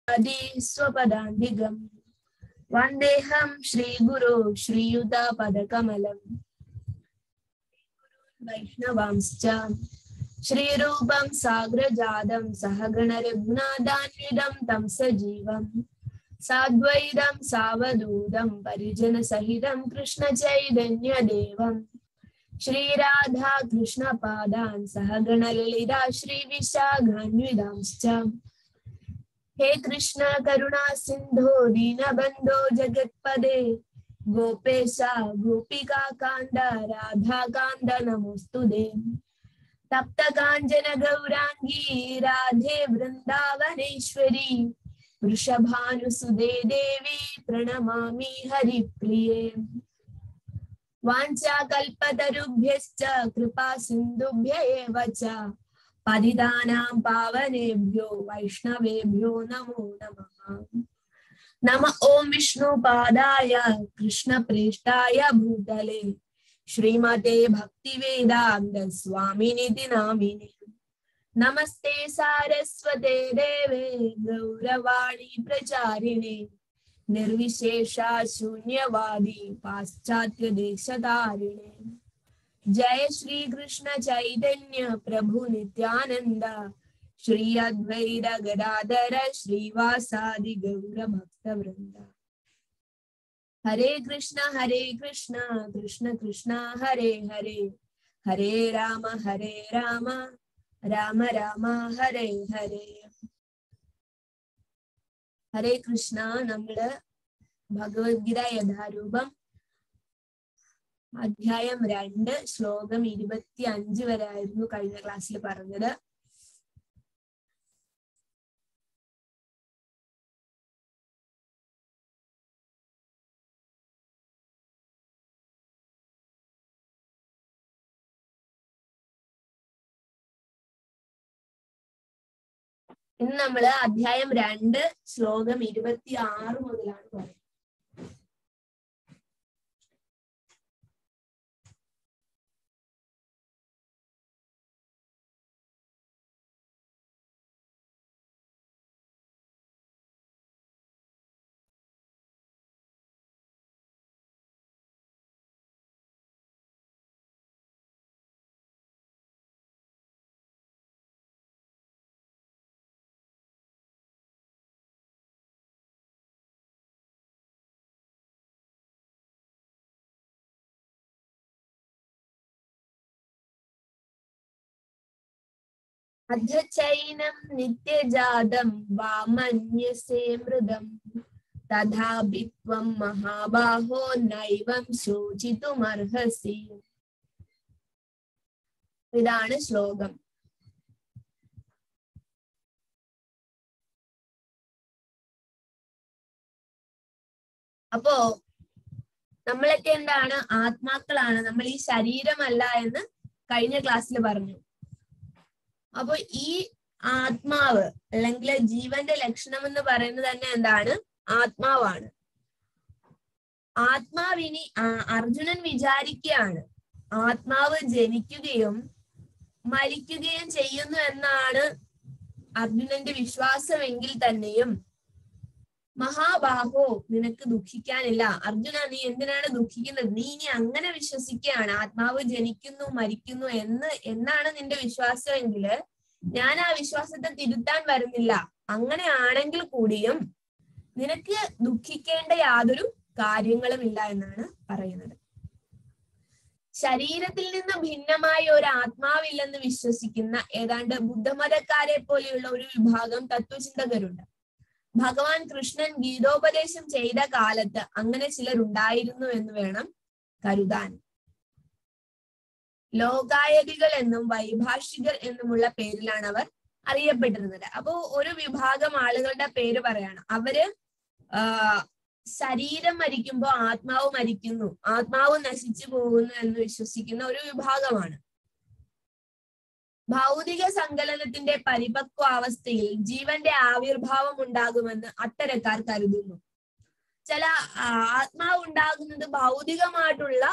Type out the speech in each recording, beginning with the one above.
ആദി സ്വപദാന്തികം വന്ദേഹം ശ്രീഗുരു ശ്രീയുതപദകമലം വൈഷ്ണവാംശ്ച ശ്രീരൂപം സാഗ്രജാതം സഹഗണരഘുനാഥാന്വിതം തം സജീവം സാദ്വൈതം സാവധൂതം പരിജനസഹിതം കൃഷ്ണചൈതന്യദേവം ശ്രീരാധാ കൃഷ്ണപാദാൻ സഹഗണലളിതാ ശ്രീവിശാഖാന്വിതാംശ്ച हे कृष्ण करुणा सिंधो दीनबंधो जगत्पदे गोपेशा गोपिका कांद राधा कांद नमोस्तुते तप्त कांचन गौरांगी राधे वृंदावनेश्वरी वृषभानुसुदे देवी प्रणमामि हरिप्रिये वाञ्छाकल्पतरुभ्यश्च कृपा सिन्धुभ्य एव च पतितानां पावनेभ्यो वैष्णवेभ्यो नमो नमः नम ॐ विष्णुपादाय कृष्णप्रेष्ठाय भूतले श्रीमते भक्तिवेदान्त स्वामिनिति नामिने नमस्ते सारस्वते देवे गौरवाणी प्रचारिणे निर्विशेषा शून्यवादी पाश्चात्य देशधारिणे जय श्री कृष्ण चैतन्य प्रभु नित्यानंद श्री अद्वैत गदाधर श्रीवासादि गौर भक्त वृंद हरे कृष्ण हरे कृष्ण कृष्ण कृष्ण हरे हरे हरे राम हरे राम राम राम हरे हरे ഹരേ കൃഷ്ണ നമ്മള് ഭഗവത്ഗീത യഥാരൂപം അധ്യായം രണ്ട് ശ്ലോകം ഇരുപത്തി അഞ്ച് വരെ ആയിരുന്നു കഴിഞ്ഞ ക്ലാസ്സിൽ പറഞ്ഞത് ഇന്ന് നമ്മള് അധ്യായം രണ്ട് ശ്ലോകം ഇരുപത്തി ആറ് മുതലാണ് പറയുന്നത് അധചൈനം നിത്യജാതം വാമന്യസേ മൃതം തഥാപി ത്വം മഹാബാഹോ നൈവം ശോചിതുമർഹസി ഇതാണ് ശ്ലോകം അപ്പോ നമ്മളൊക്കെ എന്താണ് ആത്മാക്കളാണ് നമ്മൾ ഈ ശരീരമല്ല എന്ന് കഴിഞ്ഞ ക്ലാസ്സിൽ പറഞ്ഞു അപ്പൊ ഈ ആത്മാവ് അല്ലെങ്കിൽ ജീവന്റെ ലക്ഷണം എന്ന് പറയുന്നത് തന്നെ എന്താണ് ആത്മാവാണ് ആത്മാവിനി അർജുനൻ വിചാരിക്കുകയാണ് ആത്മാവ് ജനിക്കുകയും മരിക്കുകയും ചെയ്യുന്നു എന്നാണ് അർജുനന്റെ വിശ്വാസമെങ്കിൽ തന്നെയും മഹാബാഹോ നിനക്ക് ദുഃഖിക്കാനില്ല അർജുന നീ എന്തിനാണ് ദുഃഖിക്കുന്നത് നീ ഇനി അങ്ങനെ വിശ്വസിക്കുകയാണ് ആത്മാവ് ജനിക്കുന്നു മരിക്കുന്നു എന്ന് എന്നാണ് നിന്റെ വിശ്വാസമെങ്കിൽ ഞാൻ ആ വിശ്വാസത്തെ തിരുത്താൻ വരുന്നില്ല അങ്ങനെയാണെങ്കിൽ കൂടിയും നിനക്ക് ദുഃഖിക്കേണ്ട യാതൊരു കാര്യങ്ങളും ഇല്ല എന്നാണ് പറയുന്നത് ശരീരത്തിൽ നിന്ന് ഭിന്നമായ ഒരു ആത്മാവില്ലെന്ന് വിശ്വസിക്കുന്ന ഏതാണ്ട് ബുദ്ധമതക്കാരെ പോലെയുള്ള ഒരു വിഭാഗം തത്വചിന്തകരുണ്ട് ഭഗവാൻ കൃഷ്ണൻ ഗീതോപദേശം ചെയ്ത കാലത്ത് അങ്ങനെ ചിലരുണ്ടായിരുന്നു എന്ന് വേണം കരുതാൻ ലോകായതികൾ എന്നും വൈഭാഷികർ എന്നുമുള്ള പേരിലാണ് അവർ അറിയപ്പെട്ടിരുന്നത് അപ്പോ ഒരു വിഭാഗം ആളുകളുടെ പേര് പറയാണ് അവര് ആ ശരീരം മരിക്കുമ്പോൾ ആത്മാവ് മരിക്കുന്നു ആത്മാവ് നശിച്ചു പോകുന്നു എന്ന് വിശ്വസിക്കുന്ന ഒരു വിഭാഗമാണ് ഭൗതിക സങ്കലനത്തിന്റെ പരിപക്വാവസ്ഥയിൽ ജീവന്റെ ആവിർഭാവം ഉണ്ടാകുമെന്ന് അത്തരക്കാർ കരുതുന്നു ചില ആത്മാവ് ഉണ്ടാകുന്നത് ഭൗതികമായിട്ടുള്ള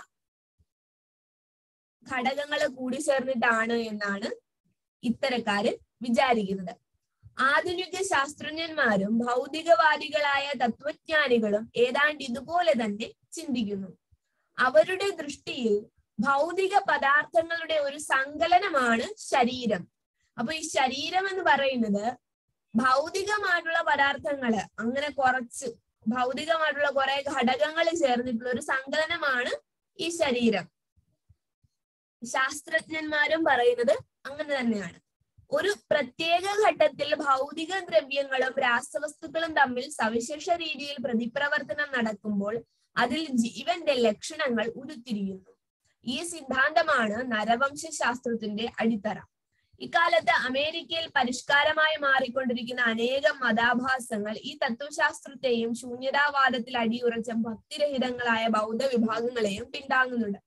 ഘടകങ്ങൾ കൂടി ചേർന്നിട്ടാണ് എന്നാണ് ഇത്തരക്കാര് വിചാരിക്കുന്നത് ആധുനിക ശാസ്ത്രജ്ഞന്മാരും ഭൗതികവാദികളായ തത്വജ്ഞാനികളും ഏതാണ്ട് ഇതുപോലെ തന്നെ ചിന്തിക്കുന്നു അവരുടെ ദൃഷ്ടിയിൽ ഭൗതിക പദാർത്ഥങ്ങളുടെ ഒരു സങ്കലനമാണ് ശരീരം അപ്പൊ ഈ ശരീരം എന്ന് പറയുന്നത് ഭൗതികമായിട്ടുള്ള പദാർത്ഥങ്ങള് അങ്ങനെ കുറച്ച് ഭൗതികമായിട്ടുള്ള കുറെ ഘടകങ്ങൾ ചേർന്നിട്ടുള്ള ഒരു സങ്കലനമാണ് ഈ ശരീരം ശാസ്ത്രജ്ഞന്മാരും പറയുന്നത് അങ്ങനെ തന്നെയാണ് ഒരു പ്രത്യേക ഘട്ടത്തിൽ ഭൗതിക ദ്രവ്യങ്ങളും രാസവസ്തുക്കളും തമ്മിൽ സവിശേഷ രീതിയിൽ പ്രതിപ്രവർത്തനം നടക്കുമ്പോൾ അതിൽ ജീവന്റെ ലക്ഷണങ്ങൾ ഉരുത്തിരിയുന്നു ഈ സിദ്ധാന്തമാണ് നരവംശ ശാസ്ത്രത്തിന്റെ അടിത്തറ ഇക്കാലത്ത് അമേരിക്കയിൽ പരിഷ്കാരമായി മാറിക്കൊണ്ടിരിക്കുന്ന അനേകം മതാഭാസങ്ങൾ ഈ തത്വശാസ്ത്രത്തെയും ശൂന്യതാവാദത്തിൽ അടിയുറച്ച ഭക്തിരഹിതങ്ങളായ ബൗദ്ധ വിഭാഗങ്ങളെയും പിന്താങ്ങുന്നുണ്ട്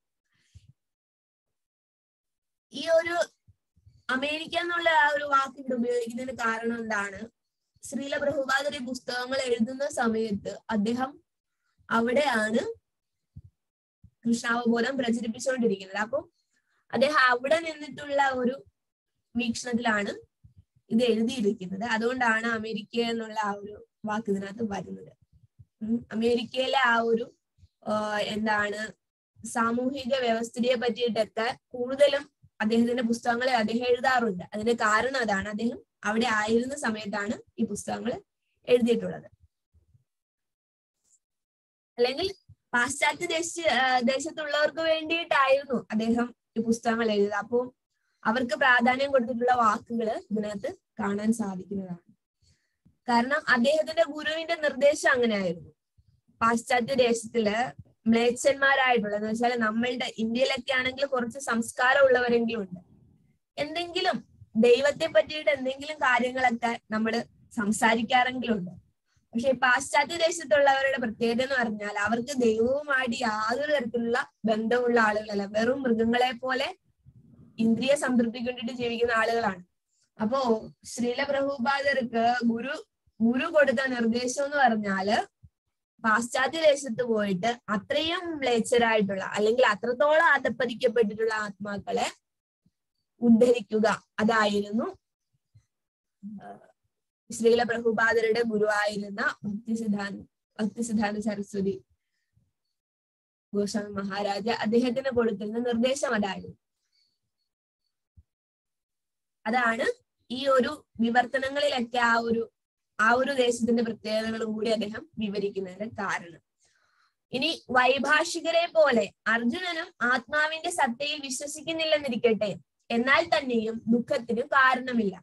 ഈ ഒരു അമേരിക്ക എന്നുള്ള ആ ഒരു വാക്ക് ഇവിടെ ഉപയോഗിക്കുന്നതിന് കാരണം എന്താണ് ശ്രീല പ്രഭുപാദർ ഈ പുസ്തകങ്ങൾ എഴുതുന്ന സമയത്ത് അദ്ദേഹം അവിടെയാണ് കൃഷ്ണാവബോധം പ്രചരിപ്പിച്ചുകൊണ്ടിരിക്കുന്നത് അപ്പൊ അദ്ദേഹം അവിടെ നിന്നിട്ടുള്ള ഒരു വീക്ഷണത്തിലാണ് ഇത് എഴുതിയിരിക്കുന്നത് അതുകൊണ്ടാണ് അമേരിക്ക എന്നുള്ള ആ ഒരു വാക്ക് ഇതിനകത്ത് വരുന്നത് ഉം അമേരിക്കയിലെ ആ ഒരു എന്താണ് സാമൂഹിക വ്യവസ്ഥിതിയെ പറ്റിയിട്ടൊക്കെ കൂടുതലും അദ്ദേഹത്തിന്റെ പുസ്തകങ്ങളെ അദ്ദേഹം എഴുതാറുണ്ട് അതിന്റെ കാരണം അതാണ് അദ്ദേഹം അവിടെ ആയിരുന്ന സമയത്താണ് ഈ പുസ്തകങ്ങൾ എഴുതിയിട്ടുള്ളത് അല്ലെങ്കിൽ പാശ്ചാത്യ ദേശ ദേശത്തുള്ളവർക്ക് വേണ്ടിയിട്ടായിരുന്നു അദ്ദേഹം ഈ പുസ്തകങ്ങൾ എഴുതുക അപ്പോൾ അവർക്ക് പ്രാധാന്യം കൊടുത്തിട്ടുള്ള വാക്കുകൾ ഇതിനകത്ത് കാണാൻ സാധിക്കുന്നതാണ് കാരണം അദ്ദേഹത്തിന്റെ ഗുരുവിന്റെ നിർദ്ദേശം അങ്ങനെയായിരുന്നു പാശ്ചാത്യ ദേശത്തില് മ്ലേച്ഛന്മാരായിട്ടുള്ള എന്ന് വെച്ചാൽ നമ്മളുടെ ഇന്ത്യയിലൊക്കെ ആണെങ്കിൽ കുറച്ച് സംസ്കാരം ഉള്ളവരെങ്കിലും ഉണ്ട് എന്തെങ്കിലും ദൈവത്തെ പറ്റിയിട്ട് എന്തെങ്കിലും കാര്യങ്ങളൊക്കെ നമ്മൾ സംസാരിക്കാറെങ്കിലും ഉണ്ട് പക്ഷെ പാശ്ചാത്യ ദേശത്തുള്ളവരുടെ പ്രത്യേകത എന്ന് പറഞ്ഞാൽ അവർക്ക് ദൈവവുമായിട്ട് യാതൊരു തരത്തിലുള്ള ബന്ധമുള്ള ആളുകളല്ല വെറും മൃഗങ്ങളെ പോലെ ഇന്ദ്രിയ സംതൃപ്തിക്ക് വേണ്ടിയിട്ട് ജീവിക്കുന്ന ആളുകളാണ് അപ്പോ ശ്രീല പ്രഭുപാദർക്ക് ഗുരു ഗുരു കൊടുത്ത നിർദ്ദേശം എന്ന് പറഞ്ഞാല് പാശ്ചാത്യ ദേശത്ത് പോയിട്ട് അത്രയും മ്ലേച്ഛരായിട്ടുള്ള അല്ലെങ്കിൽ അത്രത്തോളം അധപ്പതിക്കപ്പെട്ടിട്ടുള്ള ആത്മാക്കളെ ഉദ്ധരിക്കുക അതായിരുന്നു ശ്രീല പ്രഭുപാദരുടെ ഗുരുവായിരുന്ന ഭക്തി സിദ്ധാന്ത ഭക്തി സിദ്ധാന്ത സരസ്വതി ഗോസ്വാമി മഹാരാജ അദ്ദേഹത്തിന് കൊടുത്തിരുന്ന നിർദ്ദേശം അതായിരുന്നു അതാണ് ഈ ഒരു വിവർത്തനങ്ങളിലൊക്കെ ആ ഒരു ആ ഒരു ദേശത്തിന്റെ പ്രത്യേകതകളും കൂടി അദ്ദേഹം വിവരിക്കുന്നതിന്റെ കാരണം ഇനി വൈഭാഷികരെ പോലെ അർജുനനും ആത്മാവിന്റെ സത്തയിൽ വിശ്വസിക്കുന്നില്ലെന്നിരിക്കട്ടെ എന്നാൽ തന്നെയും ദുഃഖത്തിന് കാരണമില്ല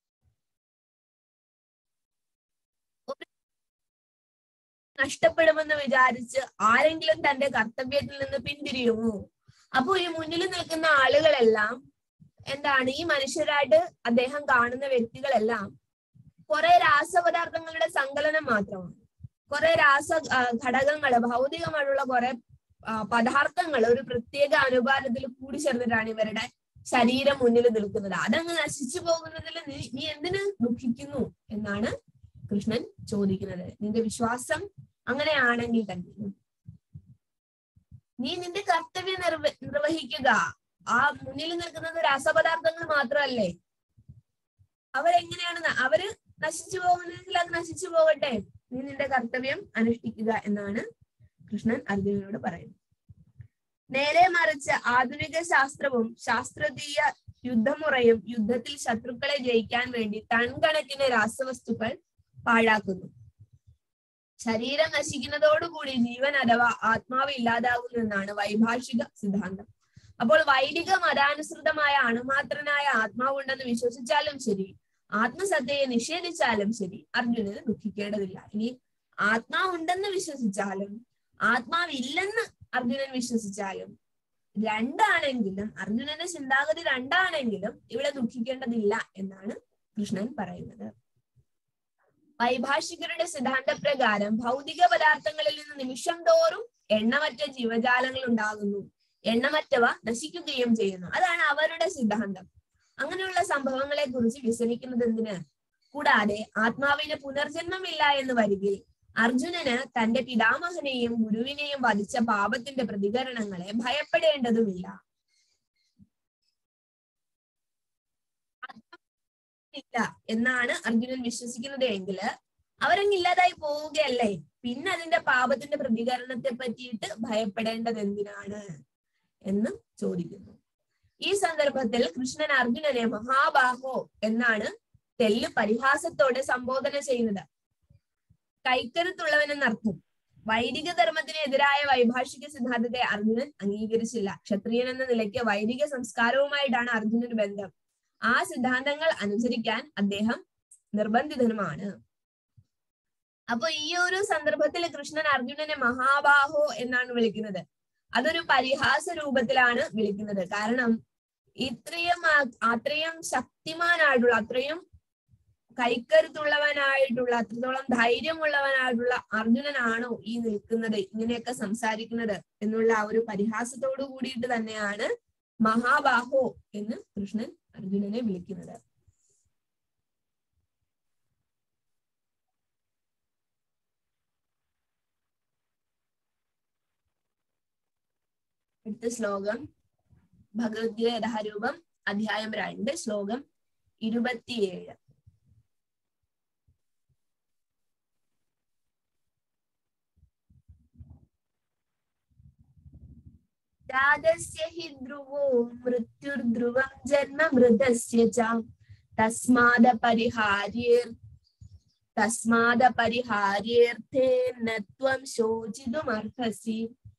നഷ്ടപ്പെടുമെന്ന് വിചാരിച്ച് ആരെങ്കിലും തന്റെ കർത്തവ്യത്തിൽ നിന്ന് പിന്തിരിയുമോ അപ്പൊ ഈ മുന്നിൽ നിൽക്കുന്ന ആളുകളെല്ലാം എന്താണ് ഈ മനുഷ്യരായിട്ട് അദ്ദേഹം കാണുന്ന വ്യക്തികളെല്ലാം കുറെ രാസപദാർത്ഥങ്ങളുടെ സങ്കലനം മാത്രമാണ് കുറെ രാസ ഘടകങ്ങള് ഭൗതികമായിട്ടുള്ള കുറെ പദാർത്ഥങ്ങൾ ഒരു പ്രത്യേക അനുപാതത്തിൽ കൂടി ചേർന്നിട്ടാണ് ഇവരുടെ ശരീരം മുന്നിൽ നിൽക്കുന്നത് അതങ്ങ് നശിച്ചു പോകുന്നതിൽ നീ നീ എന്തിനു ദുഃഖിക്കുന്നു എന്നാണ് കൃഷ്ണൻ ചോദിക്കുന്നത് നിന്റെ വിശ്വാസം അങ്ങനെയാണെങ്കിൽ തന്നെ നീ നിന്റെ കർത്തവ്യം നിർവ നിർവഹിക്കുക ആ മുന്നിൽ നിൽക്കുന്നത് രാസപദാർത്ഥങ്ങൾ മാത്രമല്ലേ അവരെങ്ങനെയാണ് അവര് നശിച്ചു പോകുന്നതിൽ അത് നശിച്ചു പോകട്ടെ നീ നിന്റെ കർത്തവ്യം അനുഷ്ഠിക്കുക എന്നാണ് കൃഷ്ണൻ അർജുനനോട് പറയുന്നത് നേരെ മറിച്ച് ആധുനിക ശാസ്ത്രവും ശാസ്ത്രീയ യുദ്ധമുറയും യുദ്ധത്തിൽ ശത്രുക്കളെ ജയിക്കാൻ വേണ്ടി ടൺകണക്കിന് രാസവസ്തുക്കൾ പാഴാക്കുന്നു ശരീരം നശിക്കുന്നതോടുകൂടി ജീവൻ അഥവാ ആത്മാവ് ഇല്ലാതാകുമെന്നാണ് വൈഭാഷിക സിദ്ധാന്തം അപ്പോൾ വൈദിക മതാനുസൃതമായ അണുമാത്രനായ ആത്മാവുണ്ടെന്ന് വിശ്വസിച്ചാലും ശരി ആത്മസത്തയെ നിഷേധിച്ചാലും ശരി അർജുനന് ദുഃഖിക്കേണ്ടതില്ല ഇനി ആത്മാവുണ്ടെന്ന് വിശ്വസിച്ചാലും ആത്മാവില്ലെന്ന് അർജുനൻ വിശ്വസിച്ചാലും രണ്ടാണെങ്കിലും അർജുനന്റെ ചിന്താഗതി രണ്ടാണെങ്കിലും ഇവിടെ ദുഃഖിക്കേണ്ടതില്ല എന്നാണ് കൃഷ്ണൻ പറയുന്നത് വൈഭാഷികരുടെ സിദ്ധാന്തപ്രകാരം ഭൗതിക പദാർത്ഥങ്ങളിൽ നിന്ന് നിമിഷം തോറും എണ്ണമറ്റ ജീവജാലങ്ങൾ ഉണ്ടാകുന്നു എണ്ണമറ്റവ നശിക്കുകയും ചെയ്യുന്നു അതാണ് അവരുടെ സിദ്ധാന്തം അങ്ങനെയുള്ള സംഭവങ്ങളെ കുറിച്ച് വ്യസനിക്കുന്നത് എന്തിന് കൂടാതെ ആത്മാവിന് പുനർജന്മമില്ല എന്ന് വരികിൽ അർജുനന് തന്റെ പിതാമഹനെയും ഗുരുവിനെയും വധിച്ച പാപത്തിന്റെ പ്രതികരണങ്ങളെ ഭയപ്പെടേണ്ടതുമില്ല ഇല്ല എന്നാണ് അർജുനൻ വിശ്വസിക്കുന്നത് എങ്കിൽ അവരങ്ങ് ഇല്ലാതായി പോവുകയല്ലേ പിന്നെ അതിന്റെ പാപത്തിന്റെ പ്രതികരണത്തെ പറ്റിയിട്ട് ഭയപ്പെടേണ്ടത് എന്തിനാണ് എന്ന് ചോദിക്കുന്നു ഈ സന്ദർഭത്തിൽ കൃഷ്ണൻ അർജുനനെ മഹാബാഹോ എന്നാണ് തെല്ല് പരിഹാസത്തോടെ സംബോധന ചെയ്യുന്നത് കൈക്കരുത്തുള്ളവൻ എന്നർത്ഥം വൈദിക ധർമ്മത്തിന് എതിരായ വൈഭാഷിക സിദ്ധാന്തത്തെ അർജുനൻ അംഗീകരിച്ചില്ല ക്ഷത്രിയൻ എന്ന നിലയ്ക്ക് വൈദിക സംസ്കാരവുമായിട്ടാണ് അർജുനന് ബന്ധം ആ സിദ്ധാന്തങ്ങൾ അനുസരിക്കാൻ അദ്ദേഹം നിർബന്ധിതനുമാണ് അപ്പൊ ഈ ഒരു സന്ദർഭത്തിൽ കൃഷ്ണൻ അർജുനനെ മഹാബാഹോ എന്നാണ് വിളിക്കുന്നത് അതൊരു പരിഹാസ രൂപത്തിലാണ് വിളിക്കുന്നത് കാരണം ഇത്രയും ആ- അത്രയും ശക്തിമാനായിട്ടുള്ള അത്രയും കൈക്കരുത്തുള്ളവനായിട്ടുള്ള അത്രത്തോളം ധൈര്യമുള്ളവനായിട്ടുള്ള അർജുനനാണോ ഈ നിൽക്കുന്നത് ഇങ്ങനെയൊക്കെ സംസാരിക്കുന്നത് എന്നുള്ള ആ ഒരു പരിഹാസത്തോടു കൂടിയിട്ട് തന്നെയാണ് മഹാബാഹോ എന്ന് കൃഷ്ണൻ അർജുനനെ വിളിക്കുന്നത് അടുത്ത ശ്ലോകം ഭഗവത്ഗീത യഥാരൂപം അധ്യായം രണ്ട് ശ്ലോകം ഇരുപത്തിയേഴ് ജാതസ്യ ഹി ധ്രുവോ മൃത്യുർധ്രുവം ജന്മ മൃതസ്യ ച തസ്മാദ പരിഹാര്യേർ തസ്മാദ പരിഹാര്യേർത്ഥേന ത്വം ശോചിതുമർഹസി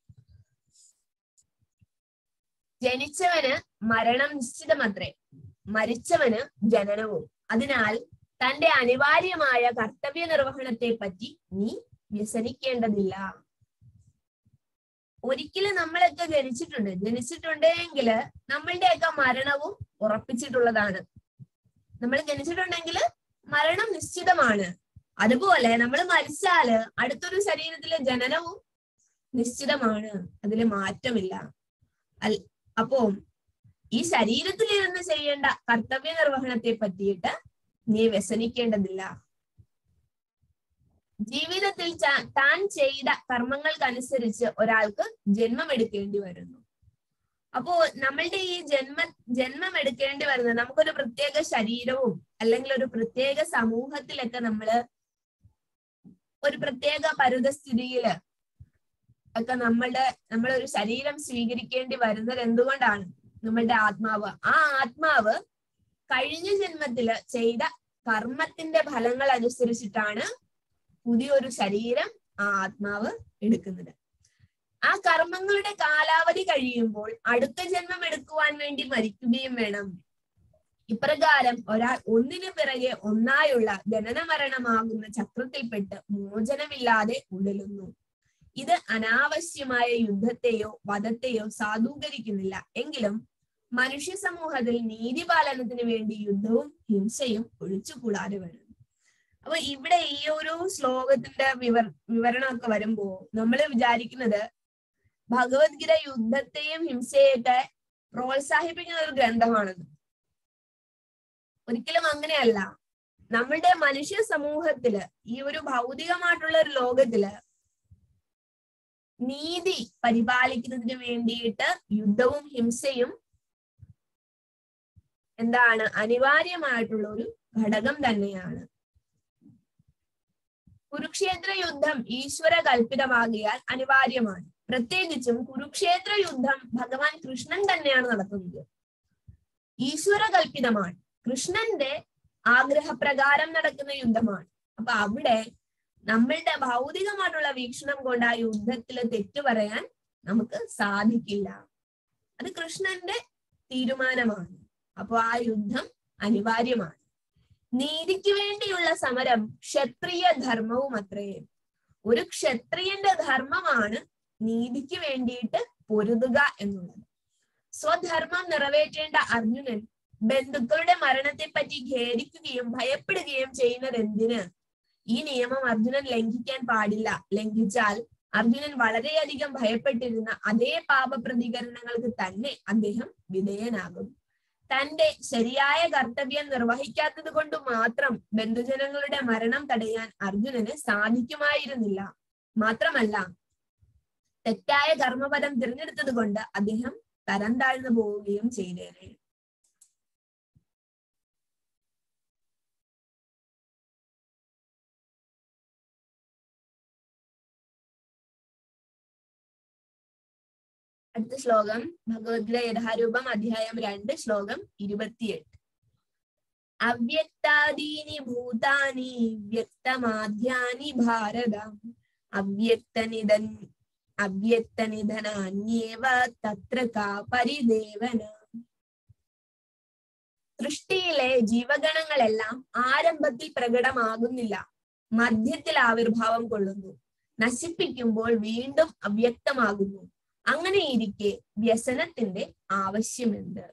ജനിച്ചവന് മരണം നിശ്ചിതമത്രേ മരിച്ചവന് ജനനവും അതിനാൽ തന്റെ അനിവാര്യമായ കർത്തവ്യ നിർവഹണത്തെ പറ്റി നീ വ്യസനിക്കേണ്ടതില്ല ഒരിക്കലും നമ്മളൊക്കെ ജനിച്ചിട്ടുണ്ട് ജനിച്ചിട്ടുണ്ടെങ്കിൽ നമ്മളുടെയൊക്കെ മരണവും ഉറപ്പിച്ചിട്ടുള്ളതാണ് നമ്മൾ ജനിച്ചിട്ടുണ്ടെങ്കിൽ മരണം നിശ്ചിതമാണ് അതുപോലെ നമ്മൾ മരിച്ചാല് അടുത്തൊരു ശരീരത്തിലെ ജനനവും നിശ്ചിതമാണ് അതിൽ മാറ്റമില്ല അൽ അപ്പോ ഈ ശരീരത്തിലിരുന്ന് ചെയ്യേണ്ട കർത്തവ്യ നിർവഹണത്തെ പറ്റിയിട്ട് നീ വ്യസനിക്കേണ്ടതില്ല ജീവിതത്തിൽ ചാ- താൻ ചെയ്ത കർമ്മങ്ങൾക്കനുസരിച്ച് ഒരാൾക്ക് ജന്മം എടുക്കേണ്ടി വരുന്നു അപ്പോ നമ്മളുടെ ഈ ജന്മ ജന്മം എടുക്കേണ്ടി വരുന്നത് നമുക്കൊരു പ്രത്യേക ശരീരവും അല്ലെങ്കിൽ ഒരു പ്രത്യേക സമൂഹത്തിലൊക്കെ നമ്മള് ഒരു പ്രത്യേക പരുതസ്ഥിതിയില് ഒക്കെ നമ്മളുടെ നമ്മളൊരു ശരീരം സ്വീകരിക്കേണ്ടി വരുന്നത് എന്തുകൊണ്ടാണ് നമ്മളുടെ ആത്മാവ് ആ ആത്മാവ് കഴിഞ്ഞ ജന്മത്തില് ചെയ്ത കർമ്മത്തിന്റെ ഫലങ്ങൾ അനുസരിച്ചിട്ടാണ് പുതിയൊരു ശരീരം ആ ആത്മാവ് എടുക്കുന്നത് ആ കർമ്മങ്ങളുടെ കാലാവധി കഴിയുമ്പോൾ അടുത്ത ജന്മം എടുക്കുവാൻ വേണ്ടി മരിക്കുകയും വേണം ഇപ്രകാരം ഒരാൾ ഒന്നിനു പിറകെ ഒന്നായുള്ള ജനന മരണമാകുന്ന ചക്രത്തിൽപ്പെട്ട് മോചനമില്ലാതെ ഉടലുന്നു ഇത് അനാവശ്യമായ യുദ്ധത്തെയോ വധത്തെയോ സാധൂകരിക്കുന്നില്ല എങ്കിലും മനുഷ്യ സമൂഹത്തിൽ നീതിപാലനത്തിന് വേണ്ടി യുദ്ധവും ഹിംസയും ഒഴിച്ചുകൂടാതെ വരുന്നു അപ്പൊ ഇവിടെ ഈ ഒരു ശ്ലോകത്തിന്റെ വിവർ വിവരണമൊക്കെ വരുമ്പോ നമ്മൾ വിചാരിക്കുന്നത് ഭഗവത്ഗീത യുദ്ധത്തെയും ഹിംസയൊക്കെ പ്രോത്സാഹിപ്പിക്കുന്ന ഒരു ഗ്രന്ഥമാണെന്ന് ഒരിക്കലും അങ്ങനെയല്ല നമ്മളുടെ മനുഷ്യ സമൂഹത്തില് ഈ ഒരു ഭൗതികമായിട്ടുള്ള ഒരു ലോകത്തില് നീതി പരിപാലിക്കുന്നതിന് വേണ്ടിയിട്ട് യുദ്ധവും ഹിംസയും എന്താണ് അനിവാര്യമായിട്ടുള്ള ഒരു ഘടകം തന്നെയാണ് കുരുക്ഷേത്ര യുദ്ധം ഈശ്വര കൽപ്പിതമാകിയാൽ അനിവാര്യമാണ് പ്രത്യേകിച്ചും കുരുക്ഷേത്ര യുദ്ധം ഭഗവാൻ കൃഷ്ണൻ തന്നെയാണ് നടത്തുന്നത് ഈശ്വര കൽപ്പിതമാണ് കൃഷ്ണന്റെ ആഗ്രഹപ്രകാരം നടക്കുന്ന യുദ്ധമാണ് അപ്പൊ അവിടെ നമ്മളുടെ ഭൗതികമായിട്ടുള്ള വീക്ഷണം കൊണ്ട് ആ യുദ്ധത്തിൽ തെറ്റു പറയാൻ നമുക്ക് സാധിക്കില്ല അത് കൃഷ്ണന്റെ തീരുമാനമാണ് അപ്പൊ ആ യുദ്ധം അനിവാര്യമാണ് നീതിക്ക് വേണ്ടിയുള്ള സമരം ക്ഷത്രിയ ധർമ്മവും അത്രേ ഒരു ക്ഷത്രിയന്റെ ധർമ്മമാണ് നീതിക്ക് വേണ്ടിയിട്ട് പൊരുതുക എന്നുള്ളത് സ്വധർമ്മം നിറവേറ്റേണ്ട അർജുനൻ ബന്ധുക്കളുടെ മരണത്തെ പറ്റി ഖേദിക്കുകയും ഭയപ്പെടുകയും ചെയ്യുന്നത് എന്തിന് ഈ നിയമം അർജുനൻ ലംഘിക്കാൻ പാടില്ല ലംഘിച്ചാൽ അർജുനൻ വളരെയധികം ഭയപ്പെട്ടിരുന്ന അതേ പാപ പ്രതികരണങ്ങൾക്ക് തന്നെ അദ്ദേഹം വിധേയനാകും തന്റെ ശരിയായ കർത്തവ്യം നിർവഹിക്കാത്തത് കൊണ്ട് മാത്രം ബന്ധുജനങ്ങളുടെ മരണം തടയാൻ അർജുനന് സാധിക്കുമായിരുന്നില്ല മാത്രമല്ല തെറ്റായ കർമ്മപദം തിരഞ്ഞെടുത്തത് കൊണ്ട് അദ്ദേഹം തരം താഴ്ന്നു പോവുകയും ചെയ്തേനെ അടുത്ത ശ്ലോകം ഭഗവത്ഗീത യഥാരൂപം അധ്യായം രണ്ട് ശ്ലോകം ഇരുപത്തിയെട്ട് അവ്യക്താദീനി ഭൂതാനി വ്യക്തമാധ്യാനി ഭാരത അവ്യക്തനിധൻ അവ്യക്തനിധനാന്യേവ തത്ര കാ പരിദേവന സൃഷ്ടിയിലെ ജീവഗണങ്ങളെല്ലാം ആരംഭത്തിൽ പ്രകടമാകുന്നില്ല മധ്യത്തിൽ ആവിർഭാവം കൊള്ളുന്നു നശിപ്പിക്കുമ്പോൾ വീണ്ടും അവ്യക്തമാകുന്നു അങ്ങനെയിരിക്കെ വ്യസനത്തിന്റെ ആവശ്യമെന്ത്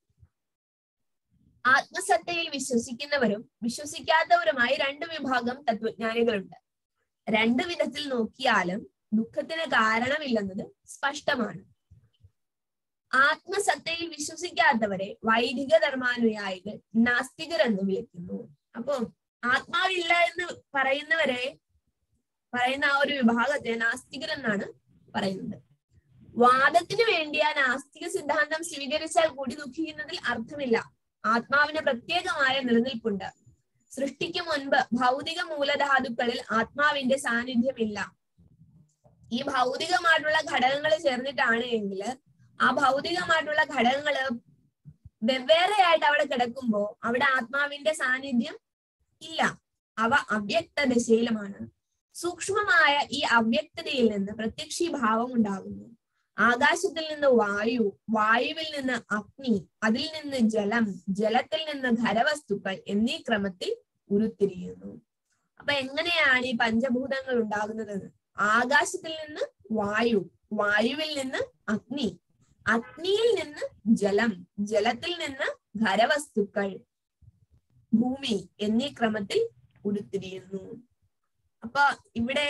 ആത്മസത്തയിൽ വിശ്വസിക്കുന്നവരും വിശ്വസിക്കാത്തവരുമായി രണ്ടു വിഭാഗം തത്വജ്ഞാനികളുണ്ട് രണ്ടു വിധത്തിൽ നോക്കിയാലും ദുഃഖത്തിന് കാരണമില്ലെന്നത് സ്പഷ്ടമാണ് ആത്മസത്തയിൽ വിശ്വസിക്കാത്തവരെ വൈദിക ധർമാനുയായികൾ നാസ്തികർ എന്ന് വിളിക്കുന്നു അപ്പൊ ആത്മാവില്ല എന്ന് പറയുന്നവരെ പറയുന്ന ആ ഒരു വിഭാഗത്തെ നാസ്തികർ എന്നാണ് പറയുന്നത് വാദത്തിന് വേണ്ടി ആ നാസ്തിക സിദ്ധാന്തം സ്വീകരിച്ചാൽ കൂടി ദുഃഖിക്കുന്നതിൽ അർത്ഥമില്ല ആത്മാവിന് പ്രത്യേകമായ നിലനിൽപ്പുണ്ട് സൃഷ്ടിക്ക് മുൻപ് ഭൗതിക മൂലധാതുക്കളിൽ ആത്മാവിന്റെ സാന്നിധ്യമില്ല ഈ ഭൗതികമായിട്ടുള്ള ഘടകങ്ങൾ ചേർന്നിട്ടാണ് എങ്കിൽ ആ ഭൗതികമായിട്ടുള്ള ഘടകങ്ങള് വെവ്വേറെയായിട്ട് അവിടെ കിടക്കുമ്പോ അവിടെ ആത്മാവിന്റെ സാന്നിധ്യം ഇല്ല അവ അവ്യക്ത ദശയിലുമാണ് സൂക്ഷ്മമായ ഈ അവ്യക്തതയിൽ നിന്ന് പ്രത്യക്ഷീഭാവം ഉണ്ടാകുന്നു ആകാശത്തിൽ നിന്ന് വായു വായുവിൽ നിന്ന് അഗ്നി അതിൽ നിന്ന് ജലം ജലത്തിൽ നിന്ന് ഖരവസ്തുക്കൾ എന്നീ ക്രമത്തിൽ ഉരുത്തിരിയുന്നു അപ്പൊ എങ്ങനെയാണ് ഈ പഞ്ചഭൂതങ്ങൾ ഉണ്ടാകുന്നത് ആകാശത്തിൽ നിന്ന് വായു വായുവിൽ നിന്ന് അഗ്നി അഗ്നിയിൽ നിന്ന് ജലം ജലത്തിൽ നിന്ന് ഖരവസ്തുക്കൾ ഭൂമി എന്നീ ക്രമത്തിൽ ഉരുത്തിരിയുന്നു അപ്പൊ ഇവിടെ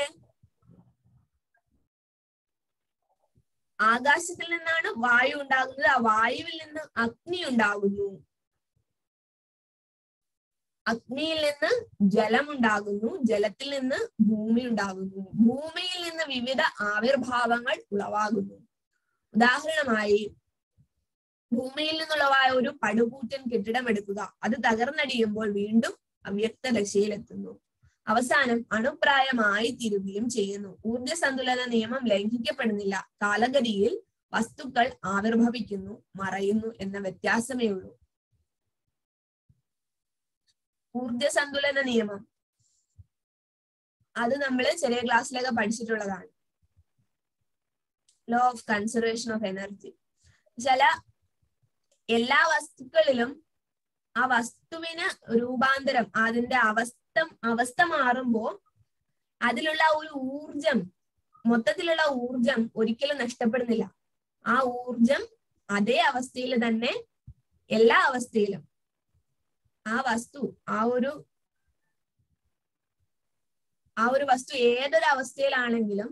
ആകാശത്തിൽ നിന്നാണ് വായു ഉണ്ടാകുന്നത് ആ വായുവിൽ നിന്ന് അഗ്നി ഉണ്ടാകുന്നു അഗ്നിയിൽ നിന്ന് ജലം ഉണ്ടാകുന്നു ജലത്തിൽ നിന്ന് ഭൂമി ഉണ്ടാകുന്നു ഭൂമിയിൽ നിന്ന് വിവിധ ആവിർഭാവങ്ങൾ ഉളവാകുന്നു ഉദാഹരണമായി ഭൂമിയിൽ നിന്നുള്ളവായ ഒരു പടുകൂറ്റൻ കെട്ടിടം എടുക്കുക അത് തകർന്നടിയുമ്പോൾ വീണ്ടും അവ്യക്ത ദശയിലെത്തുന്നു അവസാനം അണുപ്രായമായി തീരുകയും ചെയ്യുന്നു ഊർജ സന്തുലന നിയമം ലംഘിക്കപ്പെടുന്നില്ല കാലഗതിയിൽ വസ്തുക്കൾ ആവിർഭവിക്കുന്നു മറയുന്നു എന്ന വ്യത്യാസമേ ഉള്ളൂ ഊർജ സന്തുലന നിയമം അത് നമ്മൾ ചെറിയ ക്ലാസ്സിലൊക്കെ പഠിച്ചിട്ടുള്ളതാണ് law of conservation of energy ചില എല്ലാ വസ്തുക്കളിലും ആ വസ്തുവിന് രൂപാന്തരം അതിന്റെ അവസ്ഥ അവസ്ഥ മാറുമ്പോ അതിലുള്ള ഒരു ഊർജം മൊത്തത്തിലുള്ള ഊർജം ഒരിക്കലും നഷ്ടപ്പെടുന്നില്ല ആ ഊർജം അതേ അവസ്ഥയിൽ തന്നെ എല്ലാ അവസ്ഥയിലും ആ വസ്തു ആ ഒരു ആ ഒരു വസ്തു ഏതൊരു അവസ്ഥയിലാണെങ്കിലും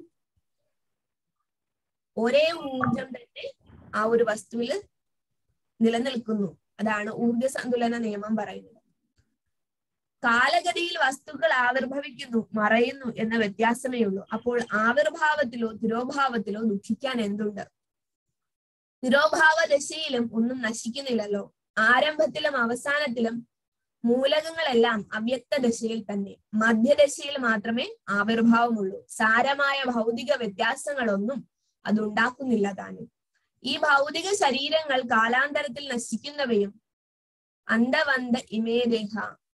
ഒരേ ഊർജം തന്നെ ആ ഒരു വസ്തുവിൽ നിലനിൽക്കുന്നു അതാണ് ഊർജ സന്തുലന നിയമം പറയുന്നത് കാലഗതിയിൽ വസ്തുക്കൾ ആവിർഭവിക്കുന്നു മറയുന്നു എന്ന വ്യത്യാസമേ ഉള്ളൂ അപ്പോൾ ആവിർഭാവത്തിലോ തിരോഭാവത്തിലോ ദുഃഖിക്കാൻ എന്തുണ്ട് തിരോഭാവ ദശയിലും ഒന്നും നശിക്കുന്നില്ലല്ലോ ആരംഭത്തിലും അവസാനത്തിലും മൂലകങ്ങളെല്ലാം അവ്യക്ത ദശയിൽ തന്നെ മധ്യദശയിൽ മാത്രമേ ആവിർഭാവമുള്ളൂ സാരമായ ഭൗതിക വ്യത്യാസങ്ങളൊന്നും അതുണ്ടാക്കുന്നില്ല താനും ഈ ഭൗതിക ശരീരങ്ങൾ കാലാന്തരത്തിൽ നശിക്കുന്നവയും അന്തവന്ത ഇമേദേഹ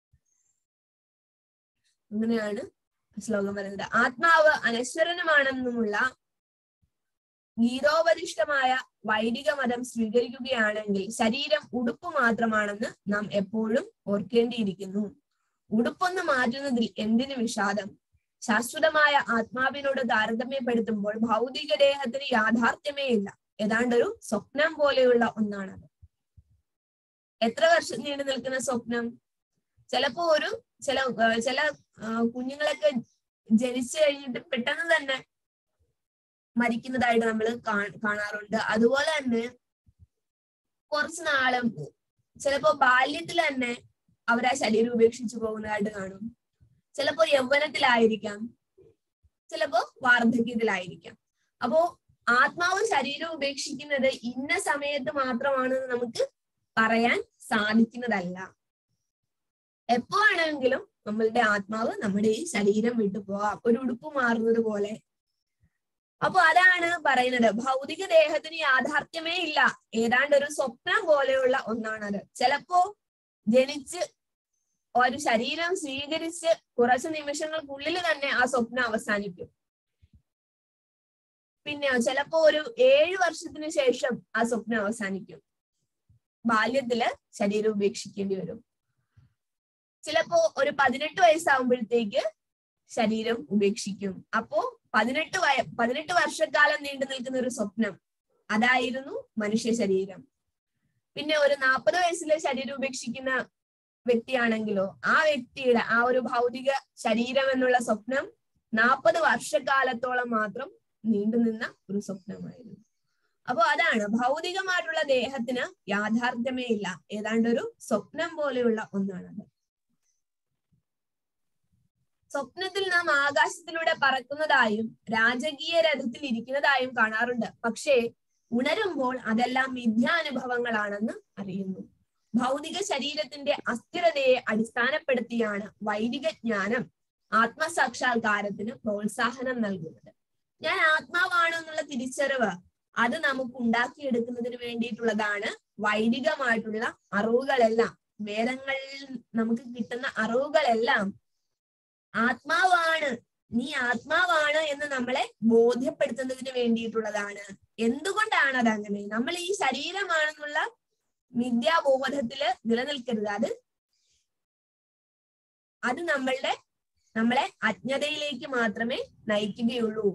അങ്ങനെയാണ് ശ്ലോകം പറയുന്നത് ആത്മാവ് അനശ്വരനുമാണെന്നുമുള്ള ഗീതോപദിഷ്ടമായ വൈദിക മതം സ്വീകരിക്കുകയാണെങ്കിൽ ശരീരം ഉടുപ്പ് മാത്രമാണെന്ന് നാം എപ്പോഴും ഓർക്കേണ്ടിയിരിക്കുന്നു ഉടുപ്പൊന്ന് മാറ്റുന്നതിൽ എന്തിനു വിഷാദം ശാശ്വതമായ ആത്മാവിനോട് താരതമ്യപ്പെടുത്തുമ്പോൾ ഭൗതിക ദേഹത്തിന് യാഥാർത്ഥ്യമേ ഇല്ല ഏതാണ്ടൊരു സ്വപ്നം പോലെയുള്ള ഒന്നാണത് എത്ര വർഷം നീണ്ടു നിൽക്കുന്ന സ്വപ്നം ചിലപ്പോ ഒരു ചില ചില കുഞ്ഞുങ്ങളൊക്കെ ജനിച്ചു കഴിഞ്ഞിട്ട് പെട്ടെന്ന് തന്നെ മരിക്കുന്നതായിട്ട് നമ്മൾ കാണാറുണ്ട് അതുപോലെ തന്നെ കുറച്ച് നാളും ചിലപ്പോ ബാല്യത്തിൽ തന്നെ അവർ ആ ശരീരം ഉപേക്ഷിച്ചു പോകുന്നതായിട്ട് കാണും ചിലപ്പോ യൗവനത്തിലായിരിക്കാം ചിലപ്പോ വാർദ്ധക്യത്തിലായിരിക്കാം അപ്പോ ആത്മാവും ശരീരവും ഉപേക്ഷിക്കുന്നത് ഇന്ന സമയത്ത് മാത്രമാണെന്ന് നമുക്ക് പറയാൻ സാധിക്കുന്നതല്ല എപ്പോ ആണെങ്കിലും നമ്മളുടെ ആത്മാവ് നമ്മുടെ ഈ ശരീരം വിട്ടു പോവാം ഒരു ഉടുപ്പ് മാറുന്നത് പോലെ അപ്പൊ അതാണ് പറയുന്നത് ഭൗതിക ദേഹത്തിന് യാഥാർത്ഥ്യമേ ഇല്ല ഏതാണ്ട് ഒരു സ്വപ്നം പോലെയുള്ള ഒന്നാണത് ചിലപ്പോ ജനിച്ച് ഒരു ശരീരം സ്വീകരിച്ച് കുറച്ച് നിമിഷങ്ങൾക്കുള്ളിൽ തന്നെ ആ സ്വപ്നം അവസാനിക്കും പിന്നെ ചിലപ്പോ ഒരു ഏഴു വർഷത്തിന് ശേഷം ആ സ്വപ്നം അവസാനിക്കും ബാല്യത്തില് ശരീരം ഉപേക്ഷിക്കേണ്ടി വരും ചിലപ്പോ ഒരു പതിനെട്ട് വയസ്സാകുമ്പോഴത്തേക്ക് ശരീരം ഉപേക്ഷിക്കും അപ്പോ പതിനെട്ട് വയ പതിനെട്ട് വർഷക്കാലം നീണ്ടു നിൽക്കുന്ന ഒരു സ്വപ്നം അതായിരുന്നു മനുഷ്യ ശരീരം പിന്നെ ഒരു നാൽപ്പത് വയസ്സിലെ ശരീരം ഉപേക്ഷിക്കുന്ന വ്യക്തിയാണെങ്കിലോ ആ വ്യക്തിയുടെ ആ ഒരു ഭൗതിക ശരീരം എന്നുള്ള സ്വപ്നം നാൽപ്പത് വർഷക്കാലത്തോളം മാത്രം നീണ്ടുനിന്ന ഒരു സ്വപ്നമായിരുന്നു അപ്പൊ അതാണ് ഭൗതികമായിട്ടുള്ള ദേഹത്തിന് യാഥാർത്ഥ്യമേ ഇല്ല ഏതാണ്ട് ഒരു സ്വപ്നം പോലെയുള്ള ഒന്നാണത് സ്വപ്നത്തിൽ നാം ആകാശത്തിലൂടെ പറക്കുന്നതായും രാജകീയ രഥത്തിൽ ഇരിക്കുന്നതായും കാണാറുണ്ട് പക്ഷേ ഉണരുമ്പോൾ അതെല്ലാം മിഥ്യാനുഭവങ്ങളാണെന്ന് അറിയുന്നു ഭൗതിക ശരീരത്തിന്റെ അസ്ഥിരതയെ അടിസ്ഥാനപ്പെടുത്തിയാണ് വൈദിക ജ്ഞാനം ആത്മസാക്ഷാത്കാരത്തിന് പ്രോത്സാഹനം നൽകുന്നത് ഞാൻ ആത്മാവാണ് എന്നുള്ള തിരിച്ചറിവ് അത് നമുക്ക് ഉണ്ടാക്കിയെടുക്കുന്നതിന് വേണ്ടിയിട്ടുള്ളതാണ് വൈദികമായിട്ടുള്ള അറിവുകളെല്ലാം വേദങ്ങളിൽ നമുക്ക് കിട്ടുന്ന അറിവുകളെല്ലാം ആത്മാവാണ് നീ ആത്മാവാണ് എന്ന് നമ്മളെ ബോധ്യപ്പെടുത്തുന്നതിന് വേണ്ടിയിട്ടുള്ളതാണ് എന്തുകൊണ്ടാണ് അത് അങ്ങനെ നമ്മൾ ഈ ശരീരമാണെന്നുള്ള മിഥ്യാബോധത്തില് നിലനിൽക്കരുത് അത് അത് നമ്മളുടെ നമ്മളെ അജ്ഞതയിലേക്ക് മാത്രമേ നയിക്കുകയുള്ളൂ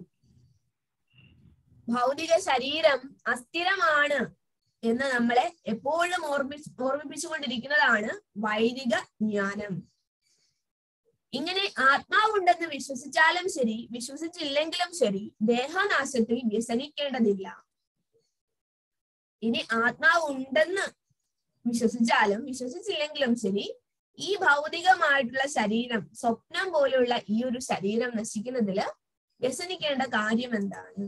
ഭൗതിക ശരീരം അസ്ഥിരമാണ് എന്ന് നമ്മളെ എപ്പോഴും ഓർമ്മിച്ച് ഓർമ്മിപ്പിച്ചുകൊണ്ടിരിക്കുന്നതാണ് വൈദിക ജ്ഞാനം ഇങ്ങനെ ആത്മാവുണ്ടെന്ന് വിശ്വസിച്ചാലും ശരി വിശ്വസിച്ചില്ലെങ്കിലും ശരി ദേഹനാശത്തിൽ വ്യസനിക്കേണ്ടതില്ല ഇനി ആത്മാവ് ഉണ്ടെന്ന് വിശ്വസിച്ചാലും വിശ്വസിച്ചില്ലെങ്കിലും ശരി ഈ ഭൗതികമായിട്ടുള്ള ശരീരം സ്വപ്നം പോലെയുള്ള ഈ ഒരു ശരീരം നശിക്കുന്നതില് വ്യസനിക്കേണ്ട കാര്യം എന്താണ്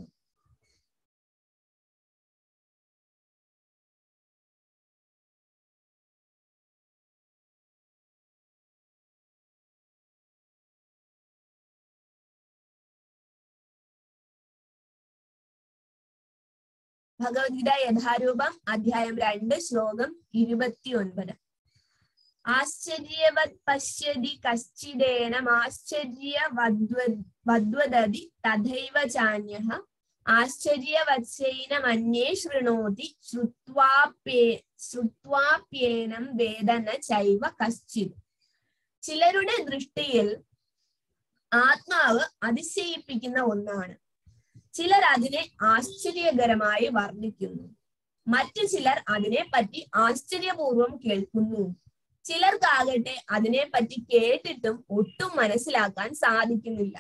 ഭഗവത്ഗീത യഥാരൂപം അധ്യായം രണ്ട് ശ്ലോകം ഇരുപത്തിയൊൻപത് ആശ്ചര്യവത് പശ്യതി കശ്ചിദേനം ആശ്ചര്യ വദ്വദതി തഥൈവ ചാന്യ ആശ്ചര്യവത്സൈനമന്യേ ശൃണോതി ശ്രുത്വാപ്യേ ശ്രുത്വാപ്യേനം വേദന ചൈവ കശ്ചിത് ചിലരുടെ ദൃഷ്ടിയിൽ ആത്മാവ് അതിശയിപ്പിക്കുന്ന ഒന്നാണ് ചിലർ അതിനെ ആശ്ചര്യകരമായി വർണ്ണിക്കുന്നു മറ്റു ചിലർ അതിനെപ്പറ്റി ആശ്ചര്യപൂർവം കേൾക്കുന്നു ചിലർക്കാകട്ടെ അതിനെപ്പറ്റി കേട്ടിട്ടും ഒട്ടും മനസ്സിലാക്കാൻ സാധിക്കുന്നില്ല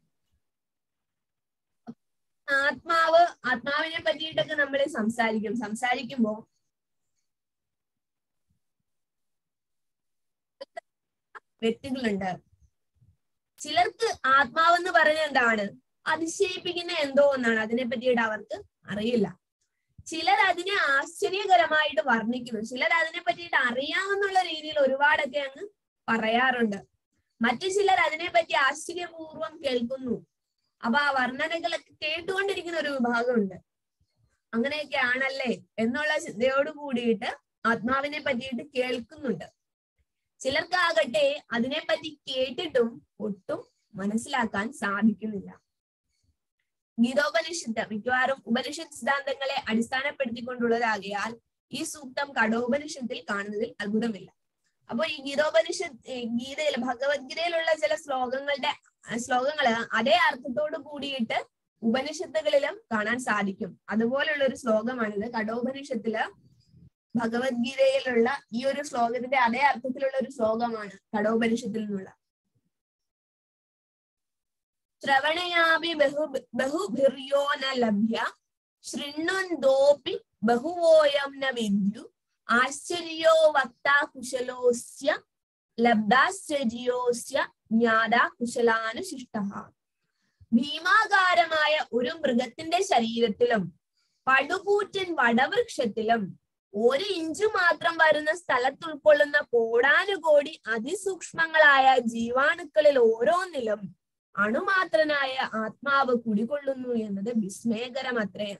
ആത്മാവ് ആത്മാവിനെ പറ്റിയിട്ടൊക്കെ നമ്മൾ സംസാരിക്കും സംസാരിക്കുമ്പോ വ്യക്തികളുണ്ട് ചിലർക്ക് ആത്മാവെന്ന് പറഞ്ഞ എന്താണ് അതിശയിപ്പിക്കുന്ന എന്തോ എന്നാണ് അതിനെ പറ്റിയിട്ട് അവർക്ക് അറിയില്ല ചിലർ അതിനെ ആശ്ചര്യകരമായിട്ട് വർണ്ണിക്കുന്നു ചിലർ അതിനെ പറ്റിയിട്ട് അറിയാമെന്നുള്ള രീതിയിൽ ഒരുപാടൊക്കെ അങ്ങ് പറയാറുണ്ട് മറ്റു ചിലർ അതിനെ പറ്റി ആശ്ചര്യപൂർവ്വം കേൾക്കുന്നു അപ്പൊ ആ വർണ്ണനകളൊക്കെ കേട്ടുകൊണ്ടിരിക്കുന്ന ഒരു വിഭാഗമുണ്ട് അങ്ങനെയൊക്കെ ആണല്ലേ എന്നുള്ള ചിന്തയോട് കൂടിയിട്ട് ആത്മാവിനെ പറ്റിയിട്ട് കേൾക്കുന്നുണ്ട് ചിലർക്കാകട്ടെ അതിനെപ്പറ്റി കേട്ടിട്ടും ഒട്ടും മനസ്സിലാക്കാൻ സാധിക്കുന്നില്ല ഗീതോപനിഷത്ത് മിക്കവാറും ഉപനിഷത്ത് സിദ്ധാന്തങ്ങളെ അടിസ്ഥാനപ്പെടുത്തിക്കൊണ്ടുള്ളതാകിയാൽ ഈ സൂക്തം കഠോപനിഷത്തിൽ കാണുന്നതിൽ അത്ഭുതമില്ല അപ്പൊ ഈ ഗീതോപനിഷത്ത് ഗീതയിൽ ഭഗവത്ഗീതയിലുള്ള ചില ശ്ലോകങ്ങളുടെ ശ്ലോകങ്ങള് അതേ അർത്ഥത്തോട് കൂടിയിട്ട് ഉപനിഷത്തുകളിലും കാണാൻ സാധിക്കും അതുപോലുള്ള ഒരു ശ്ലോകമാണിത് കഠോപനിഷത്തില് ഭഗവത്ഗീതയിലുള്ള ഈ ഒരു ശ്ലോകത്തിന്റെ അതേ അർത്ഥത്തിലുള്ള ഒരു ശ്ലോകമാണ് കഠോപനിഷത്തിൽ നിന്നുള്ള ശ്രവണയാപി ബഹു ബഹുഭിര്യോ ന ലഭ്യ ശൃണ്വന്തോപി ബഹുവോയം ന വിദ്യു ആശ്ചര്യോ വക്താ കുശലോസ്യ ലബ്ധാശ്ചര്യോസ്യ ജ്ഞാതാ കുശലാനുശിഷ്ട ഭീമാകാരമായ ഒരു മൃഗത്തിന്റെ ശരീരത്തിലും പടുകൂറ്റൻ വടവൃക്ഷത്തിലും ഒരു ഇഞ്ചു മാത്രം വരുന്ന സ്ഥലത്തുൾക്കൊള്ളുന്ന കോടാനുകോടി അതിസൂക്ഷ്മങ്ങളായ ജീവാണുക്കളിൽ ഓരോന്നിലും അണുമാത്രനായ ആത്മാവ് കുടികൊള്ളുന്നു എന്നത് വിസ്മയകരമത്രേ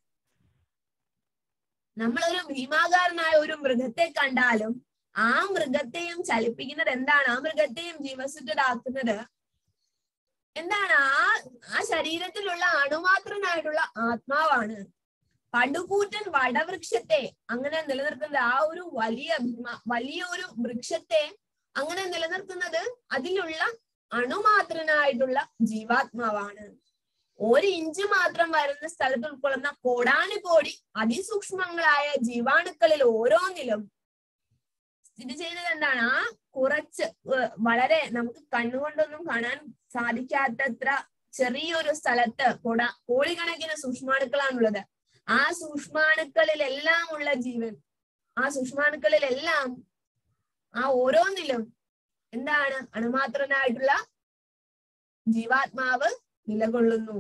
നമ്മളൊരു ഭീമാകാരനായ ഒരു മൃഗത്തെ കണ്ടാലും ആ മൃഗത്തെയും ചലിപ്പിക്കുന്നത് എന്താണ് ആ മൃഗത്തെയും ജീവസുറ്റതാക്കുന്നത് എന്താണ് ആ ആ ശരീരത്തിലുള്ള അണുമാത്രനായിട്ടുള്ള ആത്മാവാണ് പടുകൂറ്റൻ വടവൃക്ഷത്തെ അങ്ങനെ നിലനിർത്തുന്നത് ആ ഒരു വലിയ ഭീമ വലിയ ഒരു വൃക്ഷത്തെ അങ്ങനെ നിലനിർത്തുന്നത് അതിലുള്ള അണുമാത്രനായിട്ടുള്ള ജീവാത്മാവാണ് ഒരു ഇഞ്ച് മാത്രം വരുന്ന സ്ഥലത്ത് ഉൾക്കൊള്ളുന്ന കോടാനുകോടി അതിസൂക്ഷ്മങ്ങളായ ജീവാണുക്കളിൽ ഓരോന്നിലും സ്ഥിതി ചെയ്യുന്നത് എന്താണ് ആ കുറച്ച് ഏർ വളരെ നമുക്ക് കണ്ണുകൊണ്ടൊന്നും കാണാൻ സാധിക്കാത്തത്ര ചെറിയൊരു സ്ഥലത്ത് കൊട കോടിക്കണക്കിന് സൂക്ഷ്മാണുക്കളാണുള്ളത് ആ സൂക്ഷ്മാണുക്കളിലെല്ലാം ഉള്ള ജീവൻ ആ സൂക്ഷ്മാണുക്കളിലെല്ലാം ആ ഓരോന്നിലും എന്താണ് അണുമാത്രനായിട്ടുള്ള ജീവാത്മാവ് നിലകൊള്ളുന്നു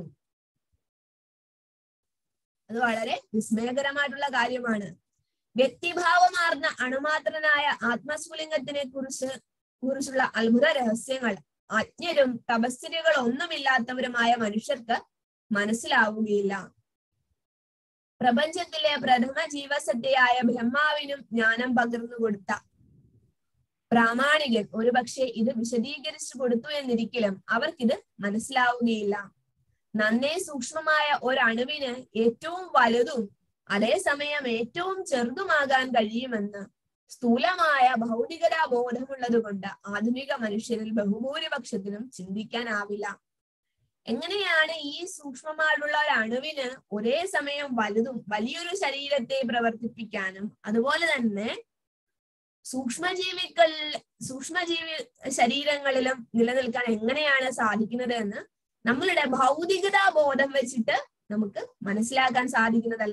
അത് വളരെ വിസ്മയകരമായിട്ടുള്ള കാര്യമാണ് വ്യക്തിഭാവമാർന്ന അണുമാത്രനായ ആത്മസ്ഫുലിംഗത്തിനെ കുറിച്ച് കുറിച്ചുള്ള അത്ഭുത രഹസ്യങ്ങൾ അജ്ഞരും തപസ്ഥിതികൾ ഒന്നുമില്ലാത്തവരുമായ മനുഷ്യർക്ക് മനസ്സിലാവുകയില്ല പ്രപഞ്ചത്തിലെ പ്രഥമ ജീവസത്തയായ ബ്രഹ്മാവിനും ജ്ഞാനം പകർന്നു കൊടുത്ത പ്രാമാണികൻ ഒരുപക്ഷെ ഇത് വിശദീകരിച്ചു കൊടുത്തു എന്നിരിക്കലും അവർക്കിത് മനസ്സിലാവുകയില്ല നന്നേ സൂക്ഷ്മമായ ഒരണുവിന് ഏറ്റവും വലുതും അതേസമയം ഏറ്റവും ചെറുതുമാകാൻ കഴിയുമെന്ന് സ്ഥൂലമായ ഭൗതികതാ ബോധമുള്ളത് കൊണ്ട് ആധുനിക മനുഷ്യരിൽ ബഹുഭൂരിപക്ഷത്തിനും ചിന്തിക്കാനാവില്ല എങ്ങനെയാണ് ഈ സൂക്ഷ്മമായിട്ടുള്ള ഒരു അണുവിന് ഒരേ സമയം വലുതും വലിയൊരു ശരീരത്തെ പ്രവർത്തിപ്പിക്കാനും അതുപോലെ തന്നെ സൂക്ഷ്മജീവികൾ സൂക്ഷ്മജീവി ശരീരങ്ങളിലും നിലനിൽക്കാൻ എങ്ങനെയാണ് സാധിക്കുന്നത് എന്ന് നമ്മളുടെ ഭൗതികതാ ബോധം വെച്ചിട്ട് നമുക്ക് മനസ്സിലാക്കാൻ സാധിക്കുന്നതല്ല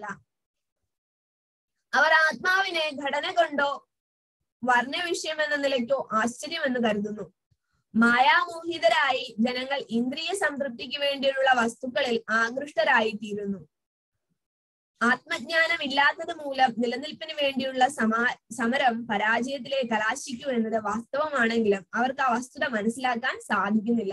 അവർ ആത്മാവിനെ ഘടന കൊണ്ടോ വർണ്ണവിഷയം എന്ന നിലയ്ക്കോ ആശ്ചര്യമെന്ന് കരുതുന്നു മായാമോഹിതരായി ജനങ്ങൾ ഇന്ദ്രിയ സംതൃപ്തിക്ക് വേണ്ടിയുള്ള വസ്തുക്കളിൽ ആകൃഷ്ടരായി തീരുന്നു ആത്മജ്ഞാനം ഇല്ലാത്തത് മൂലം നിലനിൽപ്പിന് വേണ്ടിയുള്ള സമാ സമരം പരാജയത്തിലേക്ക് കലാശിക്കൂ എന്നത് വാസ്തവമാണെങ്കിലും അവർക്ക് ആ വസ്തുത മനസ്സിലാക്കാൻ സാധിക്കുന്നില്ല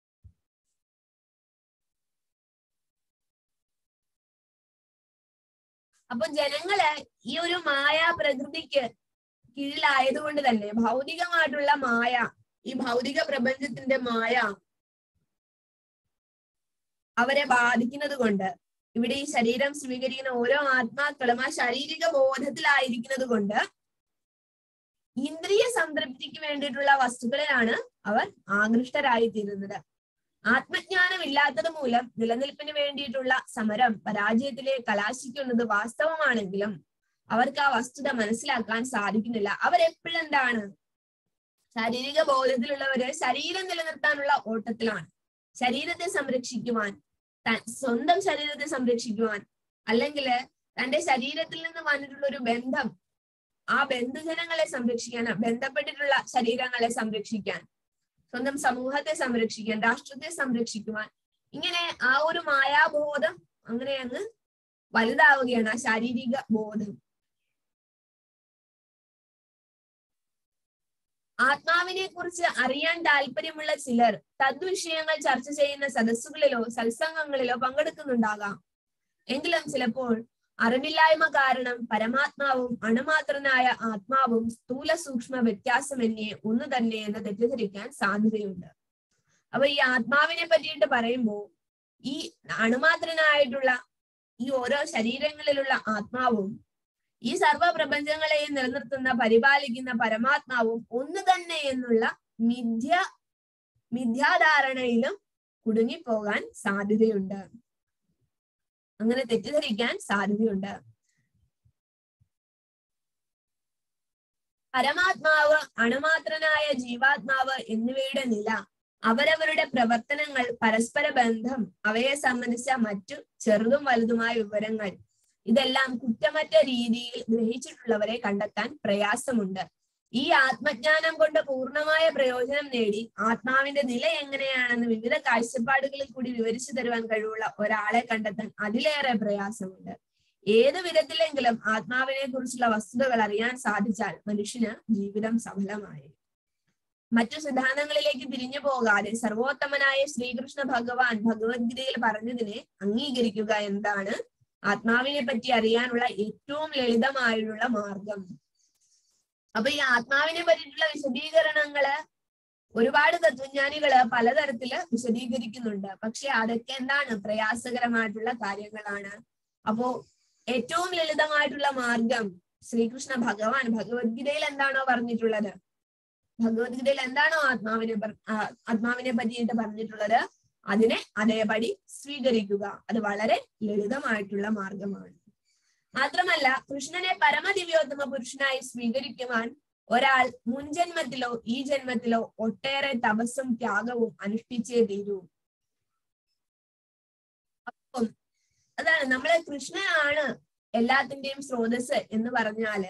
അപ്പൊ ജനങ്ങള് ഈ ഒരു മായാ പ്രകൃതിക്ക് കീഴിലായതുകൊണ്ട് തന്നെ ഭൗതികമായിട്ടുള്ള മായ ഈ ഭൗതിക പ്രപഞ്ചത്തിന്റെ മായ അവരെ ബാധിക്കുന്നത് കൊണ്ട് ഇവിടെ ഈ ശരീരം സ്വീകരിക്കുന്ന ഓരോ ആത്മാക്കളും ആ ശാരീരിക ബോധത്തിലായിരിക്കുന്നത് കൊണ്ട് ഇന്ദ്രിയ സംതൃപ്തിക്ക് വേണ്ടിയിട്ടുള്ള വസ്തുക്കളിലാണ് അവർ ആകൃഷ്ടരായി തീരുന്നത് ആത്മജ്ഞാനം ഇല്ലാത്തത് മൂലം നിലനിൽപ്പിന് വേണ്ടിയിട്ടുള്ള സമരം പരാജയത്തിലെ കലാശിക്കുന്നത് വാസ്തവമാണെങ്കിലും അവർക്ക് ആ വസ്തുത മനസ്സിലാക്കാൻ സാധിക്കുന്നില്ല അവരെപ്പോഴെന്താണ് ശാരീരിക ബോധത്തിലുള്ളവര് ശരീരം നിലനിർത്താനുള്ള ഓട്ടത്തിലാണ് ശരീരത്തെ സംരക്ഷിക്കുവാൻ സ്വന്തം ശരീരത്തെ സംരക്ഷിക്കുവാൻ അല്ലെങ്കിൽ തന്റെ ശരീരത്തിൽ നിന്ന് വന്നിട്ടുള്ള ഒരു ബന്ധം ആ ബന്ധുജനങ്ങളെ സംരക്ഷിക്കാൻ ബന്ധപ്പെട്ടിട്ടുള്ള ശരീരങ്ങളെ സംരക്ഷിക്കാൻ സ്വന്തം സമൂഹത്തെ സംരക്ഷിക്കാൻ രാഷ്ട്രത്തെ സംരക്ഷിക്കുവാൻ ഇങ്ങനെ ആ ഒരു മായാബോധം അങ്ങനെ അങ്ങ് വലുതാവുകയാണ് ആ ശാരീരിക ബോധം ആത്മാവിനെ കുറിച്ച് അറിയാൻ താല്പര്യമുള്ള ചിലർ തദ്വിഷയങ്ങൾ ചർച്ച ചെയ്യുന്ന സദസ്സുകളിലോ സത്സംഗങ്ങളിലോ പങ്കെടുക്കുന്നുണ്ടാകാം എങ്കിലും ചിലപ്പോൾ അറിവില്ലായ്മ കാരണം പരമാത്മാവും അണുമാത്രനായ ആത്മാവും സ്ഥൂല സൂക്ഷ്മ വ്യത്യാസമന്യേ ഒന്ന് തന്നെ എന്ന് തെറ്റിദ്ധരിക്കാൻ സാധ്യതയുണ്ട് അപ്പൊ ഈ ആത്മാവിനെ പറ്റിയിട്ട് പറയുമ്പോൾ ഈ അണുമാത്രനായിട്ടുള്ള ഈ ഓരോ ശരീരങ്ങളിലുള്ള ആത്മാവും ഈ സർവ പ്രപഞ്ചങ്ങളെയും നിലനിർത്തുന്ന പരിപാലിക്കുന്ന പരമാത്മാവും ഒന്ന് തന്നെ എന്നുള്ള മിഥ്യ മിഥ്യാധാരണയിലും കുടുങ്ങിപ്പോകാൻ സാധ്യതയുണ്ട് അങ്ങനെ തെറ്റിദ്ധരിക്കാൻ സാധ്യതയുണ്ട് പരമാത്മാവ് അണുമാത്രനായ ജീവാത്മാവ് എന്നിവയുടെ നില അവരവരുടെ പ്രവർത്തനങ്ങൾ പരസ്പര ബന്ധം അവയെ സംബന്ധിച്ച മറ്റു ചെറുതും വലുതുമായ വിവരങ്ങൾ ഇതെല്ലാം കുറ്റമറ്റ രീതിയിൽ ഗ്രഹിച്ചിട്ടുള്ളവരെ കണ്ടെത്താൻ പ്രയാസമുണ്ട് ഈ ആത്മജ്ഞാനം കൊണ്ട് പൂർണ്ണമായ പ്രയോജനം നേടി ആത്മാവിന്റെ നില എങ്ങനെയാണെന്ന് വിവിധ കാഴ്ചപ്പാടുകളിൽ കൂടി വിവരിച്ചു തരുവാൻ കഴിവുള്ള ഒരാളെ കണ്ടെത്താൻ അതിലേറെ പ്രയാസമുണ്ട് ഏത് വിധത്തിലെങ്കിലും ആത്മാവിനെ കുറിച്ചുള്ള വസ്തുതകൾ അറിയാൻ സാധിച്ചാൽ മനുഷ്യന് ജീവിതം സഫലമായി മറ്റു സിദ്ധാന്തങ്ങളിലേക്ക് തിരിഞ്ഞു പോകാതെ സർവോത്തമനായ ശ്രീകൃഷ്ണ ഭഗവാൻ ഭഗവത്ഗീതയിൽ പറഞ്ഞതിനെ അംഗീകരിക്കുക എന്താണ് ആത്മാവിനെ പറ്റി അറിയാനുള്ള ഏറ്റവും ലളിതമായുള്ള മാർഗം അപ്പൊ ഈ ആത്മാവിനെ പറ്റിയിട്ടുള്ള വിശദീകരണങ്ങള് ഒരുപാട് തത്വജ്ഞാനികള് പലതരത്തില് വിശദീകരിക്കുന്നുണ്ട് പക്ഷെ അതൊക്കെ എന്താണ് പ്രയാസകരമായിട്ടുള്ള കാര്യങ്ങളാണ് അപ്പോ ഏറ്റവും ലളിതമായിട്ടുള്ള മാർഗം ശ്രീകൃഷ്ണ ഭഗവാൻ ഭഗവത്ഗീതയിൽ എന്താണോ പറഞ്ഞിട്ടുള്ളത് ഭഗവത്ഗീതയിൽ എന്താണോ ആത്മാവിനെ പർ- ആ, ആത്മാവിനെ പറ്റിയിട്ട് പറഞ്ഞിട്ടുള്ളത് അതിനെ അതേപടി സ്വീകരിക്കുക അത് വളരെ ലളിതമായിട്ടുള്ള മാർഗമാണ് മാത്രമല്ല കൃഷ്ണനെ പരമദിവ്യോത്തമ പുരുഷനായി സ്വീകരിക്കുവാൻ ഒരാൾ മുൻജന്മത്തിലോ ഈ ജന്മത്തിലോ ഒട്ടേറെ തപസ്സും ത്യാഗവും അനുഷ്ഠിച്ചേ തീരൂ അപ്പം അതാണ് നമ്മളെ കൃഷ്ണനാണ് എല്ലാത്തിന്റെയും സ്രോതസ് എന്ന് പറഞ്ഞാല്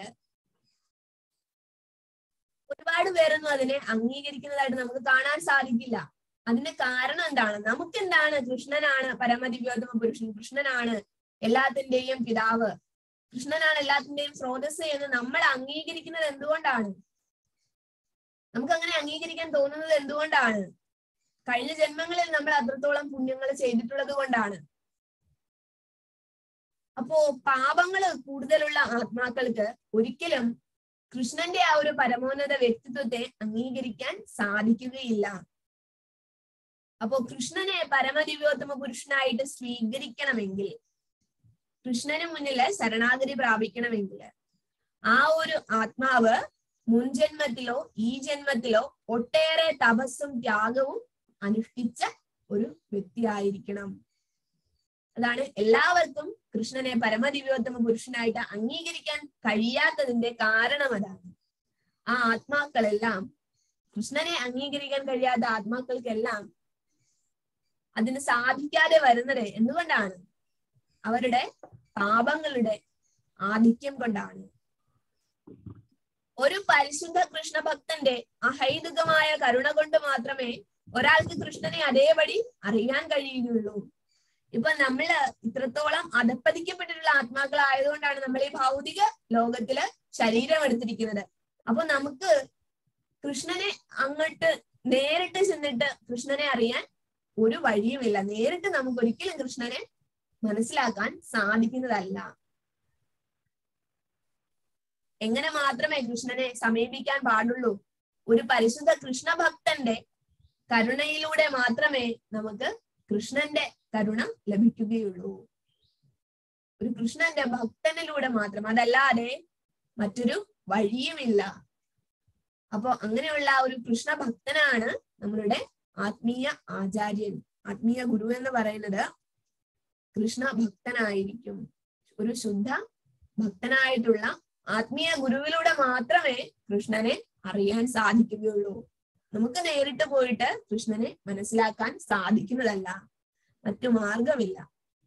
ഒരുപാട് പേരൊന്നും അതിനെ അംഗീകരിക്കുന്നതായിട്ട് നമുക്ക് കാണാൻ സാധിക്കില്ല അതിന്റെ കാരണം എന്താണ് നമുക്ക് എന്താണ് കൃഷ്ണനാണ് പരമദിവ്യോത്തമ പുരുഷൻ കൃഷ്ണനാണ് എല്ലാത്തിന്റെയും പിതാവ് കൃഷ്ണനാണ് എല്ലാത്തിന്റെയും സ്രോതസ് എന്ന് നമ്മൾ അംഗീകരിക്കുന്നത് എന്തുകൊണ്ടാണ് നമുക്ക് അങ്ങനെ അംഗീകരിക്കാൻ തോന്നുന്നത് എന്തുകൊണ്ടാണ് കഴിഞ്ഞ ജന്മങ്ങളിൽ നമ്മൾ അത്രത്തോളം പുണ്യങ്ങൾ ചെയ്തിട്ടുള്ളത് കൊണ്ടാണ് അപ്പോ പാപങ്ങള് കൂടുതലുള്ള ആത്മാക്കൾക്ക് ഒരിക്കലും കൃഷ്ണന്റെ ആ ഒരു പരമോന്നത വ്യക്തിത്വത്തെ അംഗീകരിക്കാൻ സാധിക്കുകയില്ല അപ്പോ കൃഷ്ണനെ പരമദിവ്യോത്തമ പുരുഷനായിട്ട് സ്വീകരിക്കണമെങ്കിൽ കൃഷ്ണന് മുന്നില് ശരണാഗതി പ്രാപിക്കണമെങ്കിൽ ആ ഒരു ആത്മാവ് മുൻജന്മത്തിലോ ഈ ജന്മത്തിലോ ഒട്ടേറെ തപസ്സും ത്യാഗവും അനുഷ്ഠിച്ച ഒരു വ്യക്തിയായിരിക്കണം അതാണ് എല്ലാവർക്കും കൃഷ്ണനെ പരമദിവ്യോത്തമ പുരുഷനായിട്ട് അംഗീകരിക്കാൻ കഴിയാത്തതിന്റെ കാരണം അതാണ് ആ ആത്മാക്കളെല്ലാം കൃഷ്ണനെ അംഗീകരിക്കാൻ കഴിയാത്ത ആത്മാക്കൾക്കെല്ലാം അതിന് സാധിക്കാതെ വരുന്നത് എന്തുകൊണ്ടാണ് അവരുടെ പാപങ്ങളുടെ ആധിക്യം കൊണ്ടാണ് ഒരു പരിശുദ്ധ കൃഷ്ണ ഭക്തന്റെ അഹൈതുകമായ കരുണ കൊണ്ട് മാത്രമേ ഒരാൾക്ക് കൃഷ്ണനെ അതേപടി അറിയാൻ കഴിയുകയുള്ളൂ ഇപ്പൊ നമ്മള് ഇത്രത്തോളം അധപ്പതിക്കപ്പെട്ടിട്ടുള്ള ആത്മാക്കളായതുകൊണ്ടാണ് നമ്മൾ ഈ ഭൗതിക ലോകത്തില് ശരീരം എടുത്തിരിക്കുന്നത് അപ്പൊ നമുക്ക് കൃഷ്ണനെ അങ്ങോട്ട് നേരിട്ട് ചെന്നിട്ട് കൃഷ്ണനെ അറിയാൻ ഒരു വഴിയുമില്ല നേരിട്ട് നമുക്ക് ഒരിക്കലും കൃഷ്ണനെ മനസ്സിലാക്കാൻ സാധിക്കുന്നതല്ല എങ്ങനെ മാത്രമേ കൃഷ്ണനെ സമീപിക്കാൻ പാടുള്ളൂ ഒരു പരിശുദ്ധ കൃഷ്ണ ഭക്തന്റെ കരുണയിലൂടെ മാത്രമേ നമുക്ക് കൃഷ്ണന്റെ കരുണ ലഭിക്കുകയുള്ളൂ ഒരു കൃഷ്ണന്റെ ഭക്തനിലൂടെ മാത്രം അതല്ലാതെ മറ്റൊരു വഴിയുമില്ല അപ്പോ അങ്ങനെയുള്ള ആ ഒരു കൃഷ്ണ ഭക്തനാണ് നമ്മളുടെ ആത്മീയ ആചാര്യൻ ആത്മീയ ഗുരു എന്ന് പറയുന്നത് കൃഷ്ണ ഭക്തനായിരിക്കും ഒരു ശുദ്ധ ഭക്തനായിട്ടുള്ള ആത്മീയ ഗുരുവിലൂടെ മാത്രമേ കൃഷ്ണനെ അറിയാൻ സാധിക്കുകയുള്ളൂ നമുക്ക് നേരിട്ട് പോയിട്ട് കൃഷ്ണനെ മനസ്സിലാക്കാൻ സാധിക്കുന്നതല്ല മറ്റു മാർഗമില്ല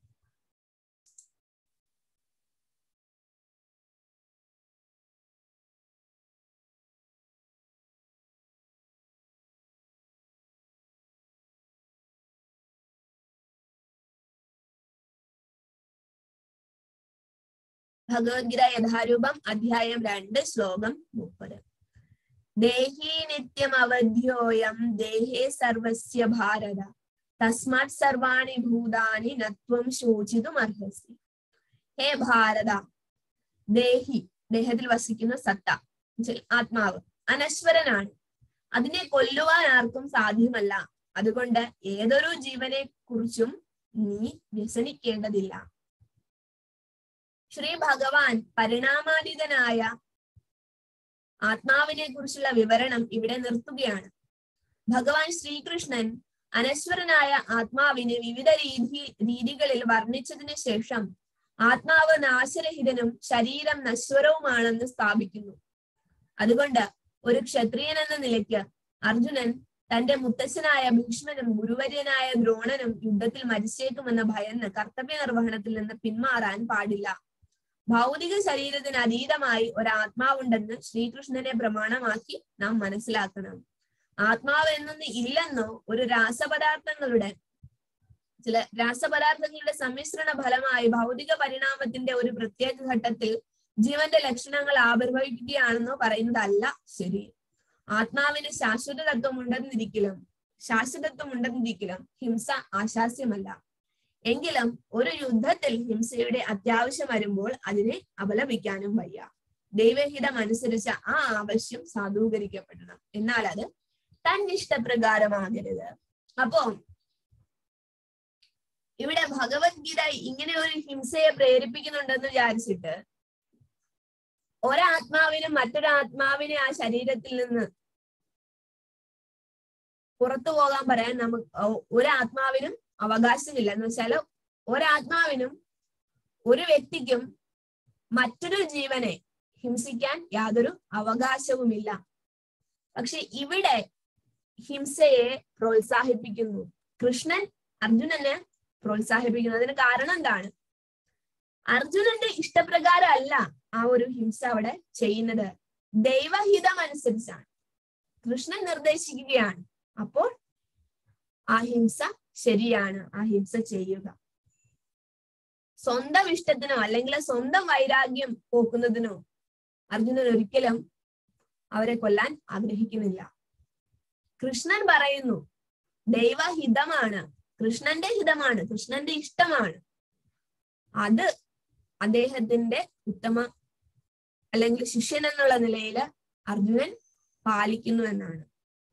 ഭഗവത്ഗീത യഥാരൂപം അധ്യായം രണ്ട് ശ്ലോകം മുപ്പത് ദേഹി നിത്യം അവധ്യോയം ദേഹേ സർവസ്യ ഭാരത തസ്മാത് സർവാണി ഭൂതാനി നത്വം ശോചിതും അർഹസി ഹേ ഭാരത ദേഹി ദേഹത്തിൽ വസിക്കുന്ന സത്ത എന്നുവെച്ചാൽ ആത്മാവ് അനശ്വരനാണ് അതിനെ കൊല്ലുവാൻ ആർക്കും സാധ്യമല്ല അതുകൊണ്ട് ഏതൊരു ജീവനെ കുറിച്ചും നീ വ്യസനിക്കേണ്ടതില്ല ശ്രീ ഭഗവാൻ പരിണാമാതീതനായ ആത്മാവിനെ കുറിച്ചുള്ള വിവരണം ഇവിടെ നിർത്തുകയാണ് ഭഗവാൻ ശ്രീകൃഷ്ണൻ അനശ്വരനായ ആത്മാവിനെ വിവിധ രീതി രീതികളിൽ വർണ്ണിച്ചതിന് ശേഷം ആത്മാവ് നാശരഹിതനും ശരീരം നശ്വരവുമാണെന്ന് സ്ഥാപിക്കുന്നു അതുകൊണ്ട് ഒരു ക്ഷത്രിയൻ എന്ന നിലയ്ക്ക് അർജുനൻ തന്റെ മുത്തച്ഛനായ ഭീഷ്മനും ഗുരുവര്യനായ ദ്രോണനും യുദ്ധത്തിൽ മരിച്ചേക്കുമെന്ന ഭയന്ന് കർത്തവ്യ നിർവഹണത്തിൽ നിന്ന് പിന്മാറാൻ പാടില്ല ഭൗതിക ശരീരത്തിന് അതീതമായി ഒരു ആത്മാവുണ്ടെന്ന് ശ്രീകൃഷ്ണനെ പ്രമാണമാക്കി നാം മനസ്സിലാക്കണം ആത്മാവ് എന്നൊന്ന് ഇല്ലെന്നോ ഒരു രാസപദാർത്ഥങ്ങളുടെ ചില രാസപദാർത്ഥങ്ങളുടെ സമ്മിശ്രണ ഫലമായി ഭൗതിക പരിണാമത്തിന്റെ ഒരു പ്രത്യേക ഘട്ടത്തിൽ ജീവന്റെ ലക്ഷണങ്ങൾ ആവിർഭവിക്കുകയാണെന്നോ പറയുന്നതല്ല ശരി ആത്മാവിന് ശാശ്വത തത്വം ഉണ്ടെന്നിരിക്കലും ശാശ്വതത്വം ഉണ്ടെന്നിരിക്കലും ഹിംസ ആശാസ്യമല്ല എങ്കിലും ഒരു യുദ്ധത്തിൽ ഹിംസയുടെ അത്യാവശ്യം വരുമ്പോൾ അതിനെ അപലപിക്കാനും വയ്യ ദൈവഹിതം അനുസരിച്ച് ആ ആവശ്യം സാധൂകരിക്കപ്പെടണം എന്നാൽ അത് തന്നിഷ്ടപ്രകാരമാകരുത് അപ്പോ ഇവിടെ ഭഗവത്ഗീത ഇങ്ങനെ ഒരു ഹിംസയെ പ്രേരിപ്പിക്കുന്നുണ്ടെന്ന് വിചാരിച്ചിട്ട് ഒരാത്മാവിനും മറ്റൊരാത്മാവിനെ ആ ശരീരത്തിൽ നിന്ന് പുറത്തു പോകാൻ പറയാൻ നമുക്ക് ഒരാത്മാവിനും അവകാശമില്ല എന്ന് വെച്ചാല് ഒരാത്മാവിനും ഒരു വ്യക്തിക്കും മറ്റൊരു ജീവനെ ഹിംസിക്കാൻ യാതൊരു അവകാശവുമില്ല പക്ഷെ ഇവിടെ ഹിംസയെ പ്രോത്സാഹിപ്പിക്കുന്നു കൃഷ്ണൻ അർജുനനെ പ്രോത്സാഹിപ്പിക്കുന്നു അതിന് കാരണം എന്താണ് അർജുനന്റെ ഇഷ്ടപ്രകാരം അല്ല ആ ഒരു ഹിംസ അവിടെ ചെയ്യുന്നത് ദൈവഹിതം അനുസരിച്ചാണ് കൃഷ്ണൻ നിർദ്ദേശിക്കുകയാണ് അപ്പോൾ ആ ഹിംസ ശരിയാണ് ആ ഹിംസ ചെയ്യുക സ്വന്തം ഇഷ്ടത്തിനോ അല്ലെങ്കിൽ സ്വന്തം വൈരാഗ്യം പോക്കുന്നതിനോ അർജുനൻ ഒരിക്കലും അവരെ കൊല്ലാൻ ആഗ്രഹിക്കുന്നില്ല കൃഷ്ണൻ പറയുന്നു ദൈവഹിതമാണ് കൃഷ്ണന്റെ ഹിതമാണ് കൃഷ്ണന്റെ ഇഷ്ടമാണ് അത് അദ്ദേഹത്തിന്റെ ഉത്തമ അല്ലെങ്കിൽ ശിഷ്യൻ എന്നുള്ള നിലയിൽ അർജുനൻ പാലിക്കുന്നു എന്നാണ്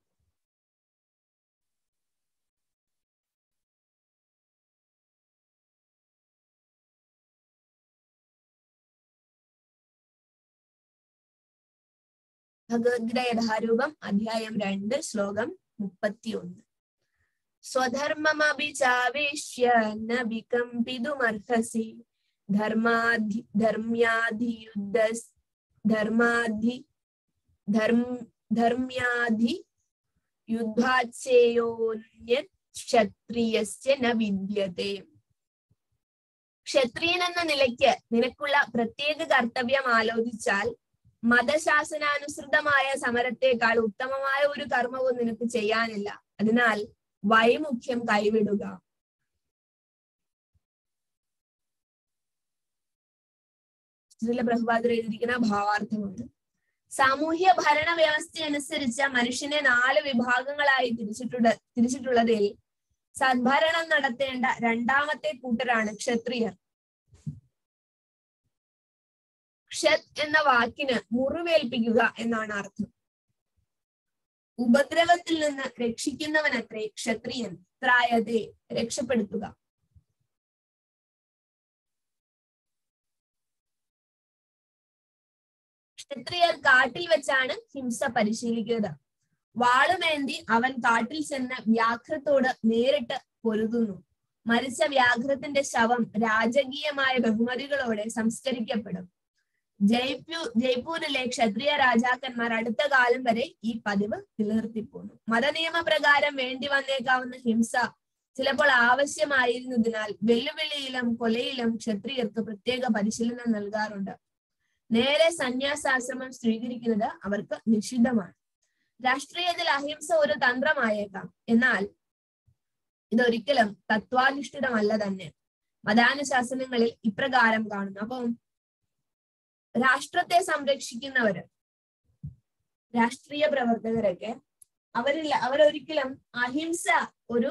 ഭഗവത്ഗീത യഥാരൂപം അധ്യായം രണ്ട് ശ്ലോകം മുപ്പത്തിയൊന്ന് സ്വധർമ്മമപി ചാവേശ്യ ന വികമ്പിതുമർഹസി ധർമാധി ധർമ്യാധിയുദ്ധ ധർമാധി ധർം ധർമ്യാധി യുദ്ധാച്ചേയോന്യ ക്ഷത്രിയസ്യ ന വിദ്യത്തെ ക്ഷത്രിയൻ എന്ന നിലയ്ക്ക് നിനക്കുള്ള പ്രത്യേക കർത്തവ്യം ആലോചിച്ചാൽ മതശാസനാനുസൃതമായ സമരത്തെക്കാൾ ഉത്തമമായ ഒരു കർമ്മവും നിനക്ക് ചെയ്യാനില്ല അതിനാൽ വൈമുഖ്യം കൈവിടുക ശ്രീല പ്രഭുപാദർ എഴുതിയിരിക്കുന്ന ഭാവാർത്ഥമാണ് സാമൂഹ്യ ഭരണ വ്യവസ്ഥ അനുസരിച്ച് മനുഷ്യനെ നാല് വിഭാഗങ്ങളായി തിരിച്ചിട്ടുള്ള തിരിച്ചിട്ടുള്ളതിൽ സദ്ഭരണം നടത്തേണ്ട രണ്ടാമത്തെ കൂട്ടരാണ് ക്ഷത്രിയർ ക്ഷത് എന്ന വാക്കിന് മുറിവേൽപ്പിക്കുക എന്നാണ് അർത്ഥം ഉപദ്രവത്തിൽ നിന്ന് രക്ഷിക്കുന്നവനത്രേ ക്ഷത്രിയൻ ത്രായതെ രക്ഷപ്പെടുത്തുക ക്ഷത്രിയർ കാട്ടിൽ വെച്ചാണ് ഹിംസ പരിശീലിക്കുന്നത് വാളുമേന്തി അവൻ കാട്ടിൽ ചെന്ന് വ്യാഘ്രത്തോട് നേരിട്ട് പൊരുതുന്നു മരിച്ച വ്യാഘ്രത്തിന്റെ ശവം രാജകീയമായ ബഹുമതികളോടെ സംസ്കരിക്കപ്പെടും ജയ്പൂ ജയ്പൂരിലെ ക്ഷത്രിയ രാജാക്കന്മാർ അടുത്ത കാലം വരെ ഈ പതിവ് നിലനിർത്തിപ്പോന്നു മതനിയമപ്രകാരം വേണ്ടി വന്നേക്കാവുന്ന ഹിംസ ചിലപ്പോൾ ആവശ്യമായിരുന്നതിനാൽ വെല്ലുവിളിയിലും കൊലയിലും ക്ഷത്രിയർക്ക് പ്രത്യേക പരിശീലനം നൽകാറുണ്ട് നേരെ സന്യാസാശ്രമം സ്വീകരിക്കുന്നത് അവർക്ക് നിഷിദ്ധമാണ് രാഷ്ട്രീയത്തിൽ അഹിംസ ഒരു തന്ത്രമായേക്കാം എന്നാൽ ഇതൊരിക്കലും തത്വാധിഷ്ഠിതമല്ല തന്നെ മതാനുശാസനങ്ങളിൽ ഇപ്രകാരം കാണുന്നു അപ്പം രാഷ്ട്രത്തെ സംരക്ഷിക്കുന്നവര് രാഷ്ട്രീയ പ്രവർത്തകരൊക്കെ അവരിൽ അവരൊരിക്കലും അഹിംസ ഒരു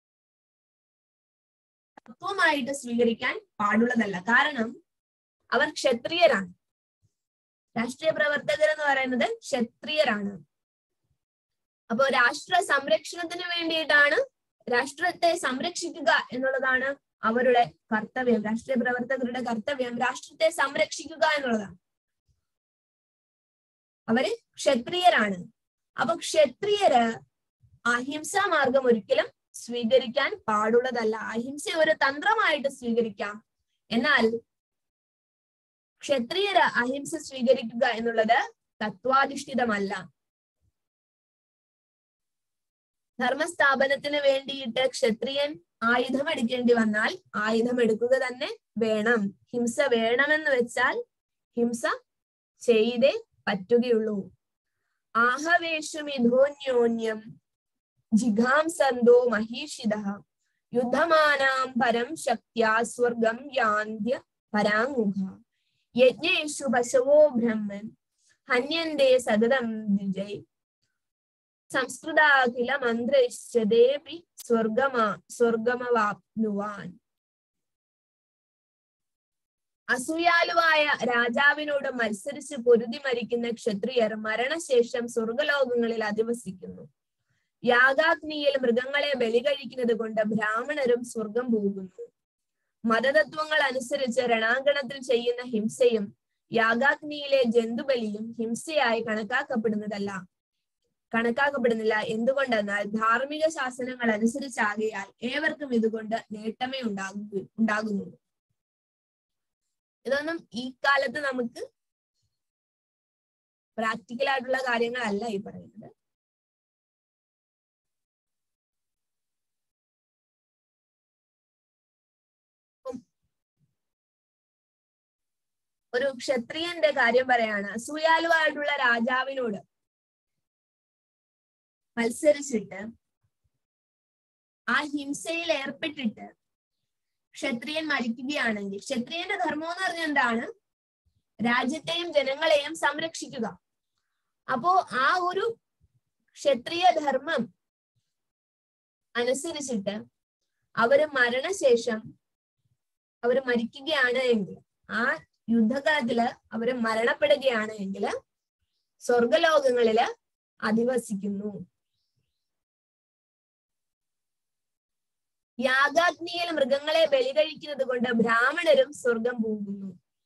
തത്വമായിട്ട് സ്വീകരിക്കാൻ പാടുള്ളതല്ല കാരണം അവർ ക്ഷത്രിയരാണ് രാഷ്ട്രീയ പ്രവർത്തകർ എന്ന് പറയുന്നത് ക്ഷത്രിയരാണ് അപ്പോ രാഷ്ട്ര സംരക്ഷണത്തിന് വേണ്ടിയിട്ടാണ് രാഷ്ട്രത്തെ സംരക്ഷിക്കുക എന്നുള്ളതാണ് അവരുടെ കർത്തവ്യം രാഷ്ട്രീയ പ്രവർത്തകരുടെ കർത്തവ്യം രാഷ്ട്രത്തെ സംരക്ഷിക്കുക എന്നുള്ളതാണ് അവര് ക്ഷത്രിയരാണ് അപ്പൊ ക്ഷത്രിയര് അഹിംസാ മാർഗം ഒരിക്കലും സ്വീകരിക്കാൻ പാടുള്ളതല്ല അഹിംസ ഒരു തന്ത്രമായിട്ട് സ്വീകരിക്കാം എന്നാൽ ക്ഷത്രിയര് അഹിംസ സ്വീകരിക്കുക എന്നുള്ളത് തത്വാധിഷ്ഠിതമല്ല ധർമ്മസ്ഥാപനത്തിന് വേണ്ടിയിട്ട് ക്ഷത്രിയൻ ആയുധം എടുക്കേണ്ടി വന്നാൽ ആയുധം എടുക്കുക തന്നെ വേണം ഹിംസ വേണമെന്ന് വെച്ചാൽ ഹിംസ ചെയ്തേ പറ്റുകയുള്ളൂ ആഹവേഷുമിധോന്യോന്യം ജിഘാംസന്തോ മഹീഷിത യുദ്ധമാനാം പരം ശക്തിയാ സ്വർഗം യാന്ത്യ പരാങ്ങുഖ യജ്ഞേഷു പശവോ ബ്രഹ്മൻ ഹന്യന്തേ സതതം ദ്വിജയ് സംസ്കൃതാഖില മന്ത്രിശ്ചതേപി സ്വർഗമാ സ്വർഗമവാപ്നുവാൻ അസൂയാലുവായ രാജാവിനോട് മത്സരിച്ച് പൊരുതി മരിക്കുന്ന ക്ഷത്രിയർ മരണശേഷം സ്വർഗലോകങ്ങളിൽ അധിവസിക്കുന്നു യാഗാഗ്നിയിൽ മൃഗങ്ങളെ ബലി കഴിക്കുന്നത് കൊണ്ട് ബ്രാഹ്മണരും സ്വർഗം പോകുന്നു മതതത്വങ്ങൾ അനുസരിച്ച് രണാങ്കണത്തിൽ ചെയ്യുന്ന ഹിംസയും യാഗാഗ്നിയിലെ ജന്തുബലിയും ഹിംസയായി കണക്കാക്കപ്പെടുന്നതല്ല കണക്കാക്കപ്പെടുന്നില്ല എന്തുകൊണ്ടെന്നാൽ ധാർമ്മിക ശാസനങ്ങൾ അനുസരിച്ചാകയാൽ ഏവർക്കും ഇതുകൊണ്ട് നേട്ടമേ ഉണ്ടാകു ഉണ്ടാകുന്നുള്ളൂ ഇതൊന്നും ഈ കാലത്ത് നമുക്ക് പ്രാക്ടിക്കൽ ആയിട്ടുള്ള കാര്യങ്ങളല്ല ഈ പറയുന്നത് ഒരു ക്ഷത്രിയന്റെ കാര്യം പറയാണ് അസൂയാലുവായിട്ടുള്ള രാജാവിനോട് മത്സരിച്ചിട്ട് ആ ഹിംസയിൽ ഏർപ്പെട്ടിട്ട് ക്ഷത്രിയൻ മരിക്കുകയാണെങ്കിൽ ക്ഷത്രിയന്റെ ധർമ്മം എന്ന് പറഞ്ഞാൽ എന്താണ് രാജ്യത്തെയും ജനങ്ങളെയും സംരക്ഷിക്കുക അപ്പോ ആ ഒരു ക്ഷത്രിയ ധർമ്മം അനുസരിച്ചിട്ട് അവര് മരണശേഷം അവര് മരിക്കുകയാണ് എങ്കിൽ ആ യുദ്ധകാലത്തില് അവര് മരണപ്പെടുകയാണ് എങ്കിൽ സ്വർഗലോകങ്ങളില് അധിവസിക്കുന്നു യാഗാഗ്നിയിൽ മൃഗങ്ങളെ ബലി കഴിക്കുന്നത് കൊണ്ട് ബ്രാഹ്മണരും സ്വർഗം പോകുന്നു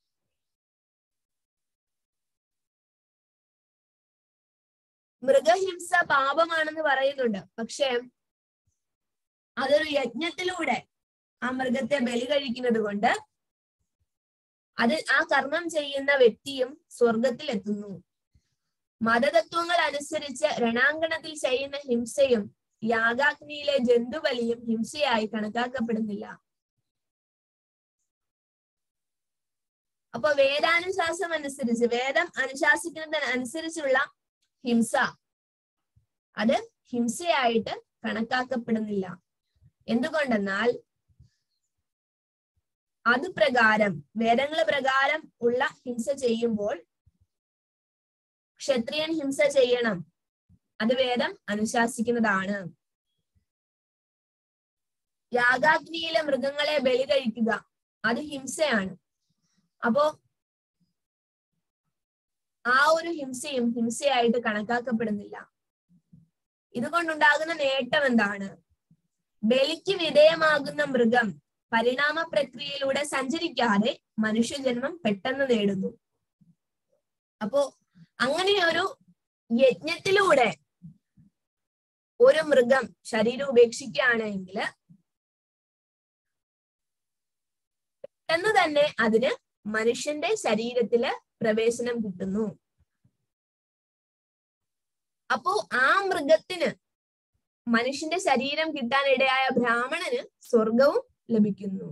മൃഗഹിംസ പാപമാണെന്ന് പറയുന്നുണ്ട് പക്ഷെ അതൊരു യജ്ഞത്തിലൂടെ ആ മൃഗത്തെ ബലി കഴിക്കുന്നത് കൊണ്ട് അത് ആ കർമ്മം ചെയ്യുന്ന വ്യക്തിയും സ്വർഗത്തിൽ എത്തുന്നു മതതത്വങ്ങൾ അനുസരിച്ച് രണാങ്കണത്തിൽ ചെയ്യുന്ന ഹിംസയും യാഗാഗ്നിയിലെ ജന്തുബലിയും ഹിംസയായി കണക്കാക്കപ്പെടുന്നില്ല അപ്പൊ വേദാനുശാസം അനുസരിച്ച് വേദം അനുശാസിക്കുന്നതിന് അനുസരിച്ചുള്ള ഹിംസ അത് ഹിംസയായിട്ട് കണക്കാക്കപ്പെടുന്നില്ല എന്തുകൊണ്ടെന്നാൽ അത് പ്രകാരം വേദങ്ങൾ പ്രകാരം ഉള്ള ഹിംസ ചെയ്യുമ്പോൾ ക്ഷത്രിയൻ ഹിംസ ചെയ്യണം അത് വേദം അനുശാസിക്കുന്നതാണ് യാഗാഗ്നിയിലെ മൃഗങ്ങളെ ബലി കഴിക്കുക അത് ഹിംസയാണ് അപ്പോ ആ ഒരു ഹിംസയും ഹിംസയായിട്ട് കണക്കാക്കപ്പെടുന്നില്ല ഇതുകൊണ്ടുണ്ടാകുന്ന നേട്ടം എന്താണ് ബലിക്ക് വിധേയമാകുന്ന മൃഗം പരിണാമ പ്രക്രിയയിലൂടെ സഞ്ചരിക്കാതെ മനുഷ്യജന്മം പെട്ടെന്ന് നേടുന്നു അപ്പോ അങ്ങനെ ഒരു യജ്ഞത്തിലൂടെ ഒരു മൃഗം ശരീരം ഉപേക്ഷിക്കുകയാണെങ്കിൽ പെട്ടെന്ന് തന്നെ അതിന് മനുഷ്യന്റെ ശരീരത്തില് പ്രവേശനം കിട്ടുന്നു അപ്പോ ആ മൃഗത്തിന് മനുഷ്യന്റെ ശരീരം കിട്ടാൻ ഇടയായ ബ്രാഹ്മണന് സ്വർഗവും ലഭിക്കുന്നു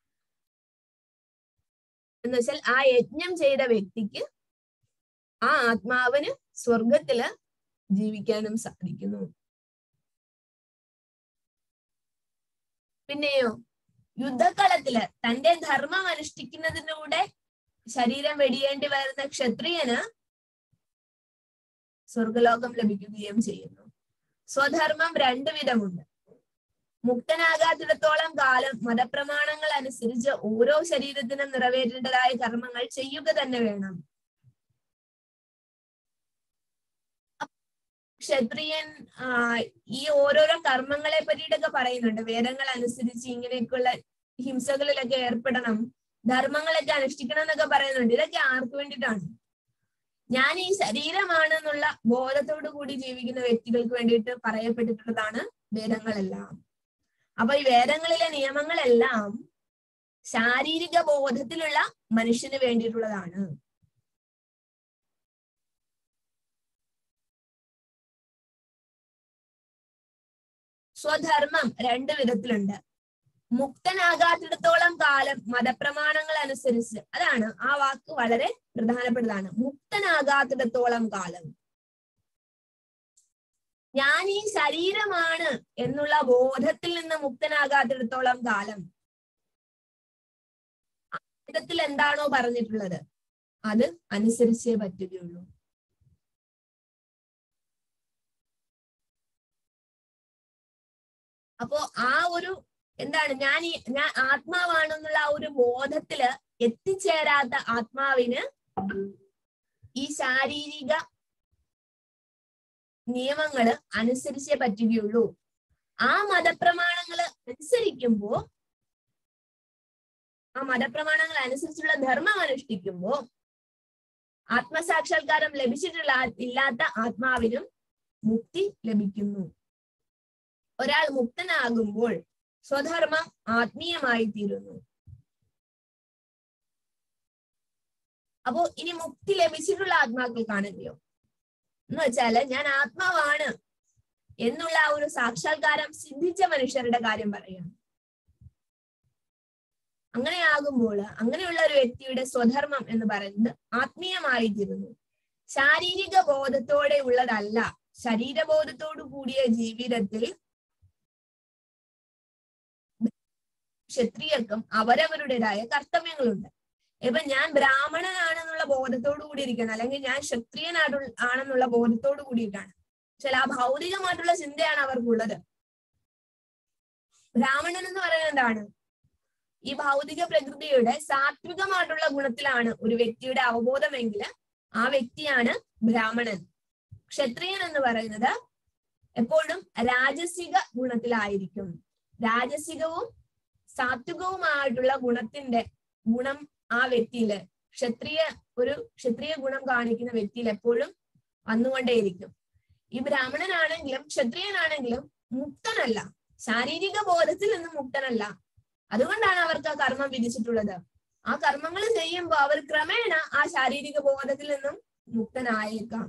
എന്ന് വെച്ചാൽ ആ യജ്ഞം ചെയ്ത വ്യക്തിക്ക് ആ ആത്മാവിന് സ്വർഗത്തില് ജീവിക്കാനും സാധിക്കുന്നു പിന്നെയോ യുദ്ധക്കളത്തില് തന്റെ ധർമ്മം അനുഷ്ഠിക്കുന്നതിലൂടെ ശരീരം വെടിയേണ്ടി വരുന്ന ക്ഷത്രിയന് സ്വർഗലോകം ലഭിക്കുകയും ചെയ്യുന്നു സ്വധർമ്മം രണ്ടു വിധമുണ്ട് മുക്തനാകാത്തിടത്തോളം കാലം മതപ്രമാണങ്ങൾ അനുസരിച്ച് ഓരോ ശരീരത്തിനും നിറവേറ്റേണ്ടതായ കർമ്മങ്ങൾ ചെയ്യുക തന്നെ വേണം ക്ഷത്രിയൻ ആ ഈ ഓരോരോ കർമ്മങ്ങളെ പറ്റിയിട്ടൊക്കെ പറയുന്നുണ്ട് വേദങ്ങൾ അനുസരിച്ച് ഇങ്ങനെയൊക്കെയുള്ള ഹിംസകളിലൊക്കെ ഏർപ്പെടണം ധർമ്മങ്ങളൊക്കെ അനുഷ്ഠിക്കണം എന്നൊക്കെ പറയുന്നുണ്ട് ഇതൊക്കെ ആർക്ക് വേണ്ടിയിട്ടാണ് ഞാൻ ഈ ശരീരമാണ് എന്നുള്ള ബോധത്തോടു കൂടി ജീവിക്കുന്ന വ്യക്തികൾക്ക് വേണ്ടിയിട്ട് പറയപ്പെട്ടിട്ടുള്ളതാണ് വേദങ്ങളെല്ലാം അപ്പൊ ഈ വേദങ്ങളിലെ നിയമങ്ങളെല്ലാം ശാരീരിക ബോധത്തിലുള്ള മനുഷ്യന് വേണ്ടിയിട്ടുള്ളതാണ് സ്വധർമ്മം രണ്ട് വിധത്തിലുണ്ട് മുക്തനാകാത്തിടത്തോളം കാലം മതപ്രമാണങ്ങൾ അനുസരിച്ച് അതാണ് ആ വാക്ക് വളരെ പ്രധാനപ്പെട്ടതാണ് മുക്തനാകാത്തിടത്തോളം കാലം ഞാൻ ഈ ശരീരമാണ് എന്നുള്ള ബോധത്തിൽ നിന്ന് മുക്തനാകാത്തിടത്തോളം കാലം വേദത്തിൽ എന്താണോ പറഞ്ഞിട്ടുള്ളത് അത് അനുസരിച്ചേ പറ്റുകയുള്ളൂ അപ്പോ ആ ഒരു എന്താണ് ഞാൻ ഈ ഞാൻ ആത്മാവാണെന്നുള്ള ആ ഒരു ബോധത്തില് എത്തിച്ചേരാത്ത ആത്മാവിന് ഈ ശാരീരിക നിയമങ്ങള് അനുസരിച്ചേ പറ്റുകയുള്ളൂ ആ മതപ്രമാണങ്ങള് അനുസരിക്കുമ്പോ ആ മതപ്രമാണങ്ങൾ അനുസരിച്ചുള്ള ധർമ്മം അനുഷ്ഠിക്കുമ്പോ ആത്മസാക്ഷാത്കാരം ലഭിച്ചിട്ടുള്ള ആ- ഇല്ലാത്ത ആത്മാവിനും മുക്തി ലഭിക്കുന്നു ഒരാൾ മുക്തനാകുമ്പോൾ സ്വധർമ്മം ആത്മീയമായി തീരുന്നു അപ്പോ ഇനി മുക്തി ലഭിച്ചിട്ടുള്ള ആത്മാക്കൾക്കാണെങ്കിലോ എന്ന് വെച്ചാല് ഞാൻ ആത്മാവാണ് എന്നുള്ള ആ ഒരു സാക്ഷാത്കാരം സിദ്ധിച്ച മനുഷ്യരുടെ കാര്യം പറയാം അങ്ങനെയാകുമ്പോൾ അങ്ങനെയുള്ള ഒരു വ്യക്തിയുടെ സ്വധർമ്മം എന്ന് പറയുന്നത് ആത്മീയമായി തീരുന്നു ശാരീരിക ബോധത്തോടെ ഉള്ളതല്ല ശരീരബോധത്തോടു കൂടിയ ജീവിതത്തിൽ ക്ഷത്രിയർക്കും അവരവരുടേതായ കർത്തവ്യങ്ങളുണ്ട് ഇപ്പൊ ഞാൻ ബ്രാഹ്മണനാണെന്നുള്ള ബോധത്തോടു കൂടി ഇരിക്കണം അല്ലെങ്കിൽ ഞാൻ ക്ഷത്രിയനാടു ആണെന്നുള്ള ബോധത്തോടു കൂടിയിട്ടാണ് ചില ആ ഭൗതികമായിട്ടുള്ള ചിന്തയാണ് അവർക്കുള്ളത് ബ്രാഹ്മണൻ എന്ന് പറയുന്നത് എന്താണ് ഈ ഭൗതിക പ്രകൃതിയുടെ സാത്വികമായിട്ടുള്ള ഗുണത്തിലാണ് ഒരു വ്യക്തിയുടെ അവബോധമെങ്കിൽ ആ വ്യക്തിയാണ് ബ്രാഹ്മണൻ ക്ഷത്രിയൻ എന്ന് പറയുന്നത് എപ്പോഴും രാജസിക ഗുണത്തിലായിരിക്കും രാജസികവും സാത്വികവുമായിട്ടുള്ള ഗുണത്തിന്റെ ഗുണം ആ വ്യക്തിയില് ക്ഷത്രിയ ഒരു ക്ഷത്രിയ ഗുണം കാണിക്കുന്ന വ്യക്തിയിൽ എപ്പോഴും വന്നുകൊണ്ടേയിരിക്കും ഈ ബ്രാഹ്മണനാണെങ്കിലും ക്ഷത്രിയനാണെങ്കിലും മുക്തനല്ല ശാരീരിക ബോധത്തിൽ നിന്ന് മുക്തനല്ല അതുകൊണ്ടാണ് അവർക്ക് ആ കർമ്മം വിധിച്ചിട്ടുള്ളത് ആ കർമ്മങ്ങൾ ചെയ്യുമ്പോൾ അവർ ക്രമേണ ആ ശാരീരിക ബോധത്തിൽ നിന്നും മുക്തനായേക്കാം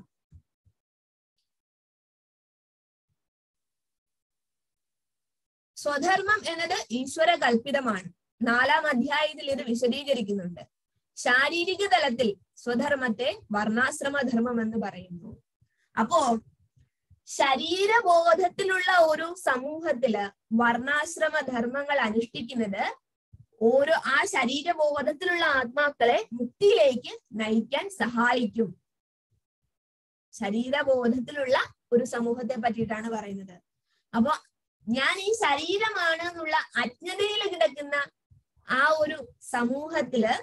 സ്വധർമ്മം എന്നത് ഈശ്വര കൽപ്പിതമാണ് നാലാം അധ്യായത്തിൽ ഇത് വിശദീകരിക്കുന്നുണ്ട് ശാരീരിക തലത്തിൽ സ്വധർമ്മത്തെ വർണ്ണാശ്രമ ധർമ്മം എന്ന് പറയുന്നു അപ്പോ ശരീരബോധത്തിലുള്ള ഒരു സമൂഹത്തില് വർണ്ണാശ്രമ ധർമ്മങ്ങൾ അനുഷ്ഠിക്കുന്നത് ഓരോ ആ ശരീരബോധത്തിലുള്ള ആത്മാക്കളെ മുക്തിയിലേക്ക് നയിക്കാൻ സഹായിക്കും ശരീരബോധത്തിലുള്ള ഒരു സമൂഹത്തെ പറ്റിയിട്ടാണ് പറയുന്നത് അപ്പൊ ഞാൻ ഈ ശരീരമാണ് എന്നുള്ള അജ്ഞതയിൽ കിടക്കുന്ന ആ ഒരു സമൂഹത്തില്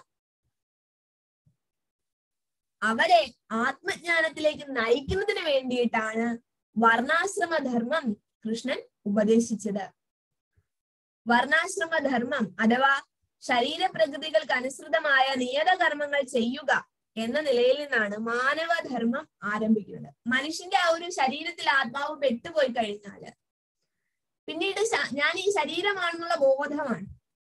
അവരെ ആത്മജ്ഞാനത്തിലേക്ക് നയിക്കുന്നതിന് വേണ്ടിയിട്ടാണ് വർണ്ണാശ്രമ ധർമ്മം കൃഷ്ണൻ ഉപദേശിച്ചത് വർണ്ണാശ്രമ ധർമ്മം അഥവാ ശരീരപ്രകൃതികൾക്ക് അനുസൃതമായ നിയതകർമ്മങ്ങൾ ചെയ്യുക എന്ന നിലയിൽ നിന്നാണ് മാനവധർമ്മം ആരംഭിക്കുന്നത് മനുഷ്യന്റെ ആ ഒരു ശരീരത്തിൽ ആത്മാവ് പെട്ടുപോയി കഴിഞ്ഞാല് പിന്നീട് ശ- ഞാൻ ഈ ശരീരമാണെന്നുള്ള ബോധമാണ്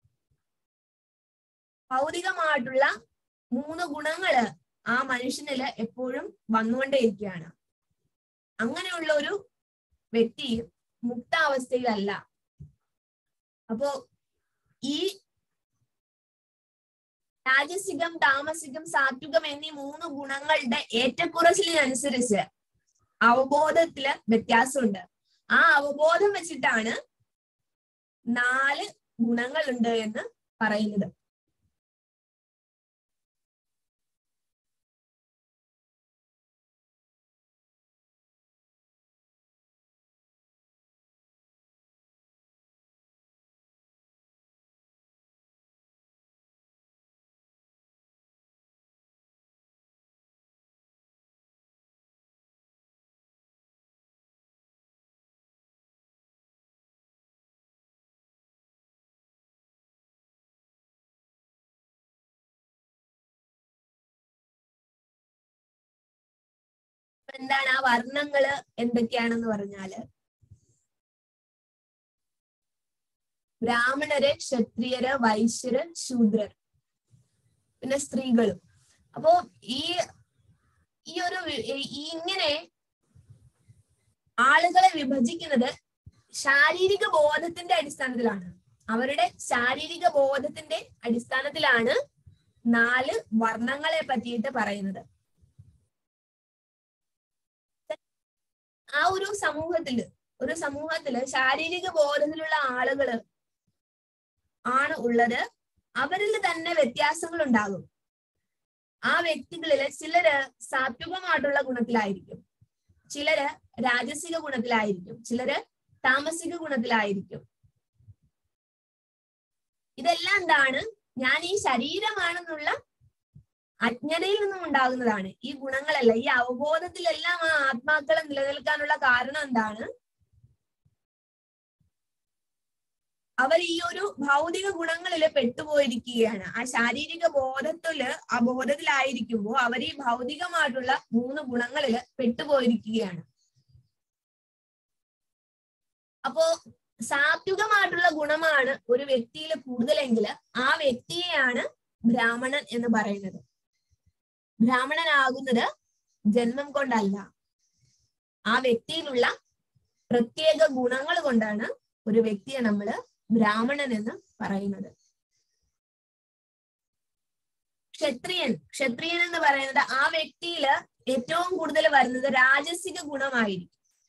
ഭൗതികമായിട്ടുള്ള മൂന്ന് ഗുണങ്ങള് ആ മനുഷ്യനില് എപ്പോഴും വന്നുകൊണ്ടേയിരിക്കുകയാണ് അങ്ങനെയുള്ള ഒരു വ്യക്തി മുക്താവസ്ഥയിലല്ല അപ്പോ ഈ രാജസികം താമസികം സാത്വികം എന്നീ മൂന്ന് ഗുണങ്ങളുടെ ഏറ്റക്കുറച്ചിലിനനുസരിച്ച് അവബോധത്തില് വ്യത്യാസമുണ്ട് ആ അവബോധം വെച്ചിട്ടാണ് നാല് ഗുണങ്ങളുണ്ട് എന്ന് പറയുന്നത് അപ്പൊ എന്താണ് ആ വർണ്ണങ്ങള് എന്തൊക്കെയാണെന്ന് പറഞ്ഞാല് ബ്രാഹ്മണര് ക്ഷത്രിയര് വൈശ്യര് ശൂദ്രർ പിന്നെ സ്ത്രീകളും അപ്പോ ഈ ഈ ഒരു വി- ഈ ഇങ്ങനെ ആളുകളെ വിഭജിക്കുന്നത് ശാരീരിക ബോധത്തിന്റെ അടിസ്ഥാനത്തിലാണ് അവരുടെ ശാരീരിക ബോധത്തിന്റെ അടിസ്ഥാനത്തിലാണ് നാല് വർണ്ണങ്ങളെ പറ്റിയിട്ട് പറയുന്നത് ആ ഒരു സമൂഹത്തില് ഒരു സമൂഹത്തില് ശാരീരിക ബോധത്തിലുള്ള ആളുകള് ആണ് ഉള്ളത് അവരിൽ തന്നെ വ്യത്യാസങ്ങൾ ഉണ്ടാകും ആ വ്യക്തികളില് ചിലര് സാത്വികമായിട്ടുള്ള ഗുണത്തിലായിരിക്കും ചിലര് രാജസിക ഗുണത്തിലായിരിക്കും ചിലര് താമസിക ഗുണത്തിലായിരിക്കും ഇതെല്ലാം എന്താണ് ഞാൻ ഈ ശരീരമാണെന്നുള്ള അജ്ഞതയിൽ നിന്നും ഉണ്ടാകുന്നതാണ് ഈ ഗുണങ്ങളല്ല ഈ അവബോധത്തിലെല്ലാം ആ ആത്മാക്കളെ നിലനിൽക്കാനുള്ള കാരണം എന്താണ് അവർ ഈ ഒരു ഭൗതിക ഗുണങ്ങളിൽ പെട്ടുപോയിരിക്കുകയാണ് ആ ശാരീരിക ബോധത്തില് ആ ബോധത്തിലായിരിക്കുമ്പോൾ അവർ ഈ ഭൗതികമായിട്ടുള്ള മൂന്ന് ഗുണങ്ങളിൽ പെട്ടുപോയിരിക്കുകയാണ് അപ്പോ സാത്വികമായിട്ടുള്ള ഗുണമാണ് ഒരു വ്യക്തിയിൽ കൂടുതലെങ്കിൽ ആ വ്യക്തിയെയാണ് ബ്രാഹ്മണൻ എന്ന് പറയുന്നത് ബ്രാഹ്മണനാകുന്നത് ജന്മം കൊണ്ടല്ല ആ വ്യക്തിയിലുള്ള പ്രത്യേക ഗുണങ്ങൾ കൊണ്ടാണ് ഒരു വ്യക്തിയെ നമ്മൾ ബ്രാഹ്മണൻ എന്ന് പറയുന്നത് ക്ഷത്രിയൻ ക്ഷത്രിയൻ എന്ന് പറയുന്നത് ആ വ്യക്തിയിൽ ഏറ്റവും കൂടുതൽ വരുന്നത് രാജസിക ഗുണമായിരിക്കും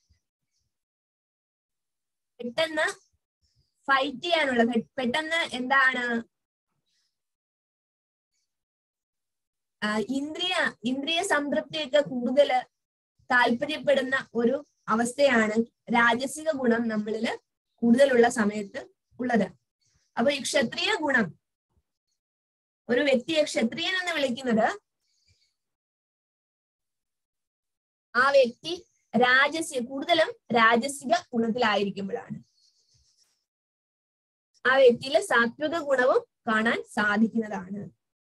പെട്ടെന്ന് ഫൈറ്റ് ചെയ്യാനുള്ള പെ- പെട്ടെന്ന് എന്താണ് ആ, ഇന്ദ്രിയ ഇന്ദ്രിയ സംതൃപ്തിയൊക്കെ കൂടുതൽ താല്പര്യപ്പെടുന്ന ഒരു അവസ്ഥയാണ് രാജസിക ഗുണം നമ്മളില് കൂടുതലുള്ള സമയത്ത് ഉള്ളത് അപ്പൊ ഈ ക്ഷത്രിയ ഗുണം ഒരു വ്യക്തിയെ ക്ഷത്രിയൻ എന്ന് വിളിക്കുന്നത് ആ വ്യക്തി രാജസ്യ കൂടുതലും രാജസിക ഗുണത്തിലായിരിക്കുമ്പോഴാണ് ആ വ്യക്തിയിലെ സാത്വിക ഗുണവും കാണാൻ സാധിക്കുന്നതാണ്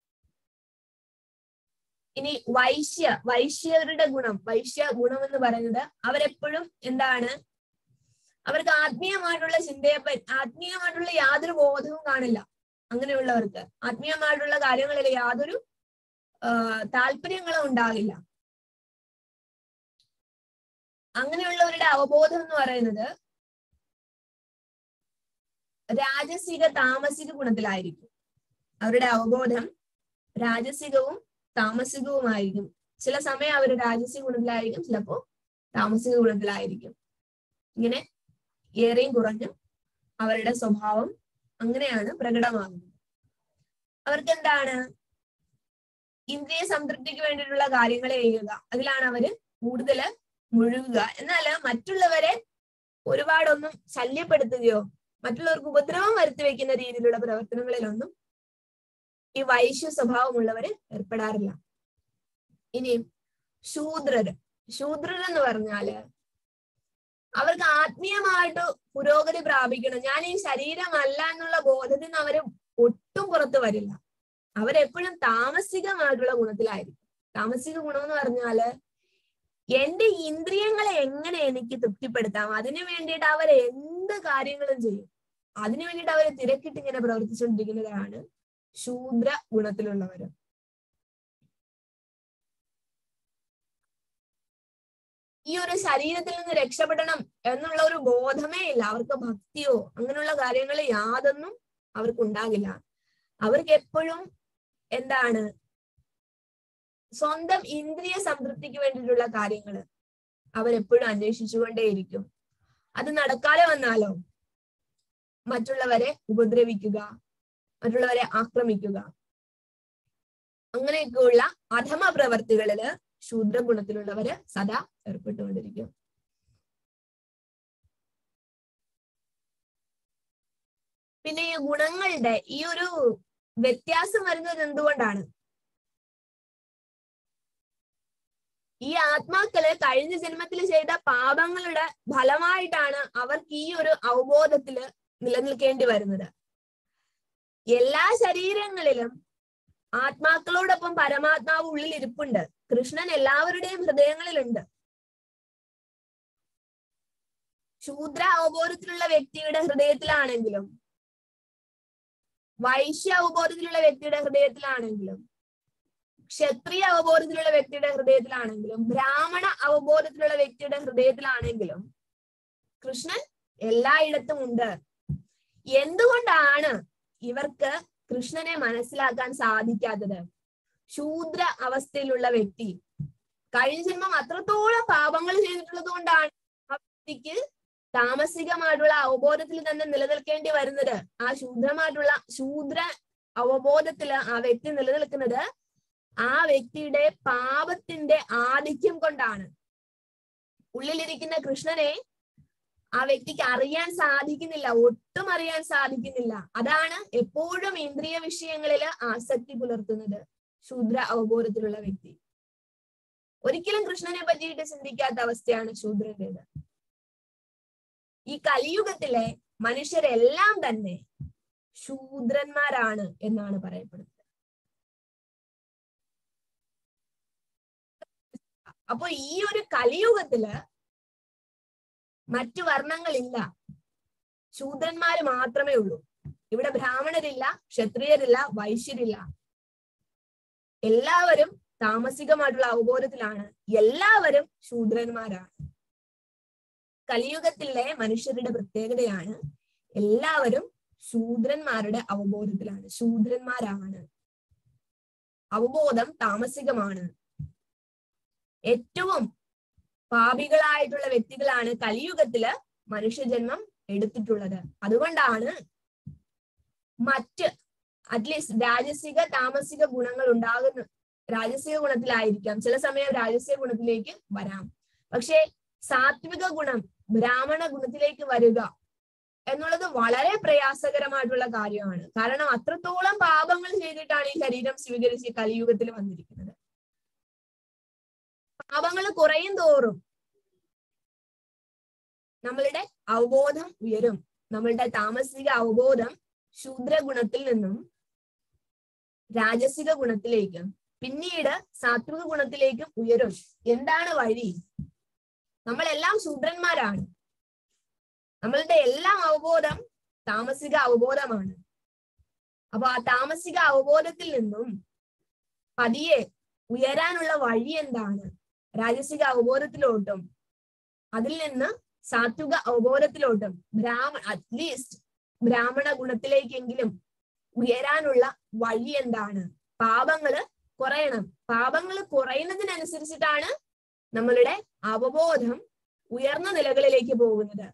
ഇനി വൈശ്യ വൈശ്യരുടെ ഗുണം വൈശ്യ ഗുണം എന്ന് പറയുന്നത് അവരെപ്പോഴും എന്താണ് അവർക്ക് ആത്മീയമായിട്ടുള്ള ചിന്തയെ പറ്റി ആത്മീയമായിട്ടുള്ള യാതൊരു ബോധവും കാണില്ല അങ്ങനെയുള്ളവർക്ക് ആത്മീയമായിട്ടുള്ള കാര്യങ്ങളിൽ യാതൊരു ആ, താല്പര്യങ്ങളും ഉണ്ടാകില്ല അങ്ങനെയുള്ളവരുടെ അവബോധം എന്ന് പറയുന്നത് രാജസിക താമസിക ഗുണത്തിലായിരിക്കും അവരുടെ അവബോധം രാജസികവും താമസികവുമായിരിക്കും ചില സമയം അവർ രാജസിക ഗുണത്തിലായിരിക്കും ചിലപ്പോ താമസിക ഗുണത്തിലായിരിക്കും ഇങ്ങനെ ഏറെയും കുറഞ്ഞും അവരുടെ സ്വഭാവം അങ്ങനെയാണ് പ്രകടമാകുന്നത് അവർക്ക് എന്താണ് ഇന്ദ്രിയ സംതൃപ്തിക്ക് വേണ്ടിയിട്ടുള്ള കാര്യങ്ങൾ ചെയ്യുക അതിലാണ് അവര് കൂടുതൽ മുഴുകുക എന്നാൽ മറ്റുള്ളവരെ ഒരുപാടൊന്നും ശല്യപ്പെടുത്തുകയോ മറ്റുള്ളവർക്ക് ഉപദ്രവം വരുത്തി വെക്കുന്ന രീതിയിലുള്ള പ്രവർത്തനങ്ങളിലൊന്നും ഈ വൈശ്യ സ്വഭാവമുള്ളവര് ഏർപ്പെടാറില്ല ഇനി ശൂദ്രര് ശൂദ്രർ എന്ന് പറഞ്ഞാല് അവർക്ക് ആത്മീയമായിട്ട് പുരോഗതി പ്രാപിക്കണം ഞാൻ ഈ ശരീരമല്ല എന്നുള്ള ബോധത്തിൽ നിന്ന് അവര് ഒട്ടും പുറത്തു വരില്ല അവരെപ്പോഴും താമസികമായിട്ടുള്ള ഗുണത്തിലായിരിക്കും താമസിക ഗുണം എന്ന് പറഞ്ഞാല് എന്റെ ഇന്ദ്രിയങ്ങളെ എങ്ങനെ എനിക്ക് തൃപ്തിപ്പെടുത്താം അതിനു വേണ്ടിയിട്ട് അവർ എന്ത് കാര്യങ്ങളും ചെയ്യും അതിനു വേണ്ടിയിട്ട് അവർ തിരക്കിട്ട് ഇങ്ങനെ പ്രവർത്തിച്ചുകൊണ്ടിരിക്കുന്നവരാണ് ശൂദ്ര ഗുണത്തിലുള്ളവര് ഈ ഒരു ശരീരത്തിൽ നിന്ന് രക്ഷപ്പെടണം എന്നുള്ള ഒരു ബോധമേ ഇല്ല അവർക്ക് ഭക്തിയോ അങ്ങനെയുള്ള കാര്യങ്ങൾ യാതൊന്നും അവർക്ക് ഉണ്ടാകില്ല അവർക്ക് എപ്പോഴും എന്താണ് സ്വന്തം ഇന്ദ്രിയ സംതൃപ്തിക്ക് വേണ്ടിയിട്ടുള്ള കാര്യങ്ങൾ അവരെപ്പോഴും അന്വേഷിച്ചുകൊണ്ടേയിരിക്കും അത് നടക്കാതെ വന്നാലോ മറ്റുള്ളവരെ ഉപദ്രവിക്കുക മറ്റുള്ളവരെ ആക്രമിക്കുക അങ്ങനെയൊക്കെയുള്ള അധമ പ്രവർത്തികളില് ശൂദ്ര ഗുണത്തിലുള്ളവര് സദാ ഏർപ്പെട്ടുകൊണ്ടിരിക്കും പിന്നെ ഈ ഗുണങ്ങളുടെ ഈ ഒരു വ്യത്യാസം വരുന്നത് എന്തുകൊണ്ടാണ് ഈ ആത്മാക്കള് കഴിഞ്ഞ ജന്മത്തിൽ ചെയ്ത പാപങ്ങളുടെ ഫലമായിട്ടാണ് അവർക്ക് ഈ ഒരു അവബോധത്തില് നിലനിൽക്കേണ്ടി വരുന്നത് എല്ലാ ശരീരങ്ങളിലും ആത്മാക്കളോടൊപ്പം പരമാത്മാവ് ഉള്ളിൽ ഇരിപ്പുണ്ട് കൃഷ്ണൻ എല്ലാവരുടെയും ഹൃദയങ്ങളിലുണ്ട് ശൂദ്ര അവബോധത്തിലുള്ള വ്യക്തിയുടെ ഹൃദയത്തിലാണെങ്കിലും വൈശ്യ അവബോധത്തിലുള്ള വ്യക്തിയുടെ ഹൃദയത്തിലാണെങ്കിലും ക്ഷത്രിയ അവബോധത്തിലുള്ള വ്യക്തിയുടെ ഹൃദയത്തിലാണെങ്കിലും ബ്രാഹ്മണ അവബോധത്തിലുള്ള വ്യക്തിയുടെ ഹൃദയത്തിലാണെങ്കിലും കൃഷ്ണൻ എല്ലായിടത്തും ഉണ്ട് എന്തുകൊണ്ടാണ് ഇവർക്ക് കൃഷ്ണനെ മനസ്സിലാക്കാൻ സാധിക്കാത്തത് ശൂദ്ര അവസ്ഥയിലുള്ള വ്യക്തി കഴിഞ്ഞ ജന്മം അത്രത്തോളം പാപങ്ങൾ ചെയ്തിട്ടുള്ളത് കൊണ്ടാണ് ആ വ്യക്തിക്ക് താമസികമായിട്ടുള്ള അവബോധത്തിൽ തന്നെ നിലനിൽക്കേണ്ടി വരുന്നത് ആ ശൂദ്രമായിട്ടുള്ള ശൂദ്ര അവബോധത്തില് ആ വ്യക്തി നിലനിൽക്കുന്നത് ആ വ്യക്തിയുടെ പാപത്തിന്റെ ആധിക്യം കൊണ്ടാണ് ഉള്ളിലിരിക്കുന്ന കൃഷ്ണനെ ആ വ്യക്തിക്ക് അറിയാൻ സാധിക്കുന്നില്ല ഒട്ടും അറിയാൻ സാധിക്കുന്നില്ല അതാണ് എപ്പോഴും ഇന്ദ്രിയ വിഷയങ്ങളിൽ ആസക്തി പുലർത്തുന്നത് ശൂദ്ര അവബോധത്തിലുള്ള വ്യക്തി ഒരിക്കലും കൃഷ്ണനെ പറ്റിയിട്ട് ചിന്തിക്കാത്ത അവസ്ഥയാണ് ശൂദ്രന്റേത് ഈ കലിയുഗത്തിലെ മനുഷ്യരെല്ലാം തന്നെ ശൂദ്രന്മാരാണ് എന്നാണ് പറയപ്പെടുന്നത് അപ്പൊ ഈ ഒരു കലിയുഗത്തില് മറ്റു വർണ്ണങ്ങളില്ല ശൂദ്രന്മാര് മാത്രമേ ഉള്ളൂ ഇവിടെ ബ്രാഹ്മണരില്ല ക്ഷത്രിയരില്ല വൈശ്യരില്ല എല്ലാവരും താമസികമായിട്ടുള്ള അവബോധത്തിലാണ് എല്ലാവരും ശൂദ്രന്മാരാണ് കലിയുഗത്തിലെ മനുഷ്യരുടെ പ്രത്യേകതയാണ് എല്ലാവരും ശൂദ്രന്മാരുടെ അവബോധത്തിലാണ് ശൂദ്രന്മാരാണ് അവബോധം താമസികമാണ് ഏറ്റവും പാപികളായിട്ടുള്ള വ്യക്തികളാണ് കലിയുഗത്തില് മനുഷ്യജന്മം എടുത്തിട്ടുള്ളത് അതുകൊണ്ടാണ് മറ്റ് അറ്റ്ലീസ്റ്റ് രാജസിക താമസിക ഗുണങ്ങൾ ഉണ്ടാകുന്ന രാജസിക ഗുണത്തിലായിരിക്കാം ചില സമയം രാജസിക ഗുണത്തിലേക്ക് വരാം പക്ഷെ സാത്വിക ഗുണം ബ്രാഹ്മണ ഗുണത്തിലേക്ക് വരിക എന്നുള്ളത് വളരെ പ്രയാസകരമായിട്ടുള്ള കാര്യമാണ് കാരണം അത്രത്തോളം പാപങ്ങൾ ചെയ്തിട്ടാണ് ഈ ശരീരം സ്വീകരിച്ച് ഈ കലിയുഗത്തിൽ വന്നിരിക്കുന്നത് പാപങ്ങൾ കുറയും തോറും നമ്മളുടെ അവബോധം ഉയരും നമ്മളുടെ താമസിക അവബോധം ശൂദ്ര ഗുണത്തിൽ നിന്നും രാജസിക ഗുണത്തിലേക്കും പിന്നീട് സാത്വിക ഗുണത്തിലേക്കും ഉയരും എന്താണ് വഴി നമ്മളെല്ലാം ശൂദ്രന്മാരാണ് നമ്മളുടെ എല്ലാം അവബോധം താമസിക അവബോധമാണ് അപ്പൊ ആ താമസിക അവബോധത്തിൽ നിന്നും പതിയെ ഉയരാനുള്ള വഴി എന്താണ് രാജസിക അവബോധത്തിലോട്ടും അതിൽ നിന്ന് സാത്വിക അവബോധത്തിലോട്ടും ബ്രാഹ്മ അറ്റ്ലീസ്റ്റ് ബ്രാഹ്മണ ഗുണത്തിലേക്കെങ്കിലും ഉയരാനുള്ള വഴി എന്താണ് പാപങ്ങള് കുറയണം പാപങ്ങൾ കുറയുന്നതിനനുസരിച്ചിട്ടാണ് നമ്മളുടെ അവബോധം ഉയർന്ന നിലകളിലേക്ക് പോകുന്നത്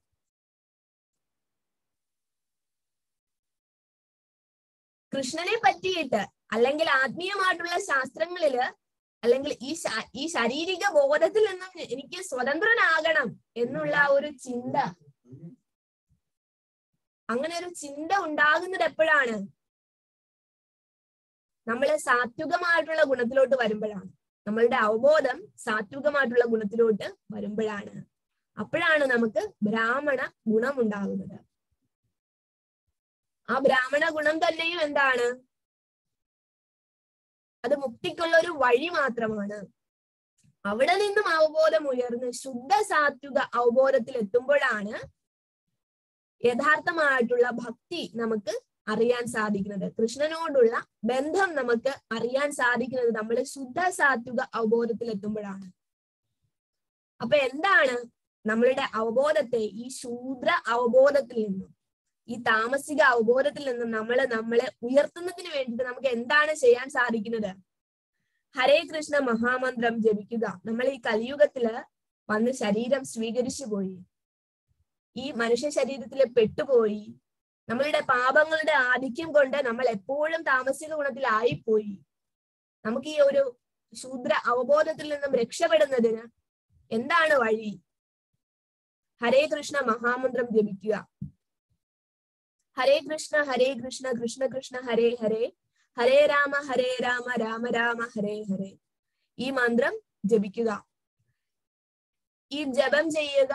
കൃഷ്ണനെ പറ്റിയിട്ട് അല്ലെങ്കിൽ ആത്മീയമായിട്ടുള്ള ശാസ്ത്രങ്ങളില് അല്ലെങ്കിൽ ഈ ശാ- ഈ ശാരീരിക ബോധത്തിൽ നിന്നും എനിക്ക് സ്വതന്ത്രനാകണം എന്നുള്ള ഒരു ചിന്ത അങ്ങനെ ഒരു ചിന്ത ഉണ്ടാകുന്നത് എപ്പോഴാണ് നമ്മൾ സാത്വികമായിട്ടുള്ള ഗുണത്തിലോട്ട് വരുമ്പോഴാണ് നമ്മളുടെ അവബോധം സാത്വികമായിട്ടുള്ള ഗുണത്തിലോട്ട് വരുമ്പോഴാണ് അപ്പോഴാണ് നമുക്ക് ബ്രാഹ്മണ ഗുണം ഉണ്ടാകുന്നത് ആ ബ്രാഹ്മണ ഗുണം തന്നെയും എന്താണ് അത് മുക്തിക്കുള്ള ഒരു വഴി മാത്രമാണ് അവിടെ നിന്നും അവബോധം ഉയർന്ന് ശുദ്ധ സാത്വിക അവബോധത്തിൽ എത്തുമ്പോഴാണ് യഥാർത്ഥമായിട്ടുള്ള ഭക്തി നമുക്ക് അറിയാൻ സാധിക്കുന്നത് കൃഷ്ണനോടുള്ള ബന്ധം നമുക്ക് അറിയാൻ സാധിക്കുന്നത് നമ്മൾ ശുദ്ധ സാത്വിക അവബോധത്തിൽ എത്തുമ്പോഴാണ് അപ്പൊ എന്താണ് നമ്മളുടെ അവബോധത്തെ ഈ ശൂദ്ര അവബോധത്തിൽ നിന്നും ഈ താമസിക അവബോധത്തിൽ നിന്നും നമ്മൾ നമ്മളെ ഉയർത്തുന്നതിന് വേണ്ടിയിട്ട് നമുക്ക് എന്താണ് ചെയ്യാൻ സാധിക്കുന്നത് ഹരേ കൃഷ്ണ മഹാമന്ത്രം ജപിക്കുക നമ്മൾ ഈ കലിയുഗത്തില് വന്ന് ശരീരം സ്വീകരിച്ചു പോയി ഈ മനുഷ്യ ശരീരത്തിൽ പെട്ടുപോയി നമ്മളുടെ പാപങ്ങളുടെ ആധിക്യം കൊണ്ട് നമ്മൾ എപ്പോഴും താമസിക ഗുണത്തിലായിപ്പോയി നമുക്ക് ഈ ഒരു ശൂദ്ര അവബോധത്തിൽ നിന്നും രക്ഷപ്പെടുന്നതിന് എന്താണ് വഴി ഹരേ കൃഷ്ണ മഹാമന്ത്രം ജപിക്കുക ഹരേ കൃഷ്ണ ഹരേ കൃഷ്ണ കൃഷ്ണ കൃഷ്ണ ഹരേ ഹരേ ഹരേ രാമ ഹരേ രാമ രാമ രാമ ഹരേ ഹരേ ഈ മന്ത്രം ജപിക്കുക ഈ ജപം ചെയ്യുക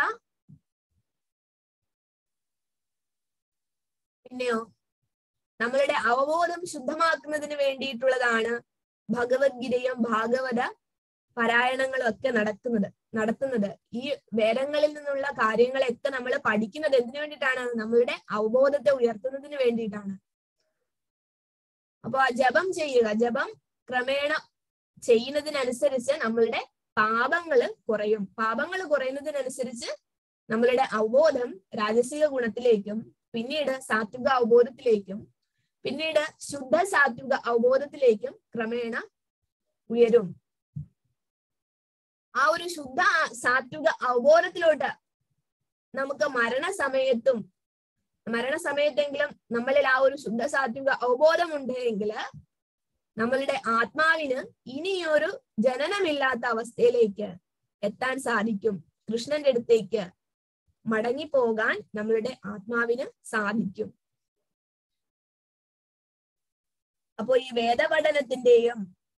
പിന്നെയോ നമ്മളുടെ അവബോധം ശുദ്ധമാക്കുന്നതിന് വേണ്ടിയിട്ടുള്ളതാണ് ഭഗവത്ഗീതയും ഭാഗവത പാരായണങ്ങളും ഒക്കെ നടക്കുന്നത് നടത്തുന്നത് ഈ വേദങ്ങളിൽ നിന്നുള്ള കാര്യങ്ങളെയൊക്കെ നമ്മൾ പഠിക്കുന്നത് എന്തിനു വേണ്ടിയിട്ടാണ് നമ്മളുടെ അവബോധത്തെ ഉയർത്തുന്നതിന് വേണ്ടിയിട്ടാണ് അപ്പൊ ആ ജപം ചെയ്യുക ജപം ക്രമേണ ചെയ്യുന്നതിനനുസരിച്ച് നമ്മളുടെ പാപങ്ങള് കുറയും പാപങ്ങൾ കുറയുന്നതിനനുസരിച്ച് നമ്മളുടെ അവബോധം രാജസിക ഗുണത്തിലേക്കും പിന്നീട് സാത്വിക അവബോധത്തിലേക്കും പിന്നീട് ശുദ്ധ സാത്വിക അവബോധത്തിലേക്കും ക്രമേണ ഉയരും ആ ഒരു ശുദ്ധ സാത്വിക അവബോധത്തിലോട്ട് നമുക്ക് മരണസമയത്തും മരണസമയത്തെങ്കിലും നമ്മളിൽ ആ ഒരു ശുദ്ധ സാത്വിക അവബോധം ഉണ്ടെങ്കിൽ നമ്മളുടെ ആത്മാവിന് ഇനിയൊരു ജനനമില്ലാത്ത അവസ്ഥയിലേക്ക് എത്താൻ സാധിക്കും കൃഷ്ണന്റെ അടുത്തേക്ക് മടങ്ങിപ്പോകാൻ നമ്മളുടെ ആത്മാവിന് സാധിക്കും അപ്പോ ഈ വേദപഠനത്തിന്റെയും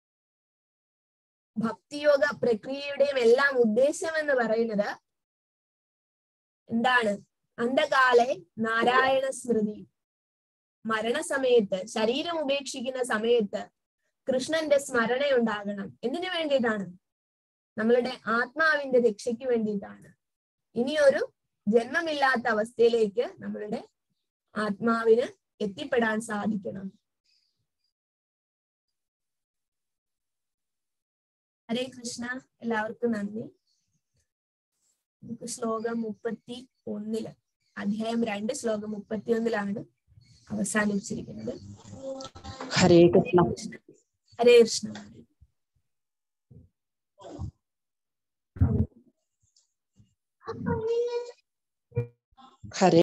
ഭക്തിയോഗ പ്രക്രിയയുടെയും എല്ലാം ഉദ്ദേശം എന്ന് പറയുന്നത് എന്താണ് അന്ധകാലെ നാരായണ സ്മൃതി മരണസമയത്ത് ശരീരം ഉപേക്ഷിക്കുന്ന സമയത്ത് കൃഷ്ണന്റെ സ്മരണ ഉണ്ടാകണം എന്തിനു വേണ്ടിയിട്ടാണ് നമ്മളുടെ ആത്മാവിന്റെ രക്ഷയ്ക്ക് വേണ്ടിയിട്ടാണ് ഇനിയൊരു ജന്മമില്ലാത്ത അവസ്ഥയിലേക്ക് നമ്മളുടെ ആത്മാവിന് എത്തിപ്പെടാൻ സാധിക്കണം ഹരേ കൃഷ്ണ എല്ലാവർക്കും നന്ദി നമുക്ക് ശ്ലോകം മുപ്പത്തി ഒന്നില് അധ്യായം രണ്ട് ശ്ലോകം മുപ്പത്തി ഒന്നിലാണ് അവസാനിച്ചിരിക്കുന്നത് ഹരേ കൃഷ്ണ ഹരേ കൃഷ്ണ ഹരേ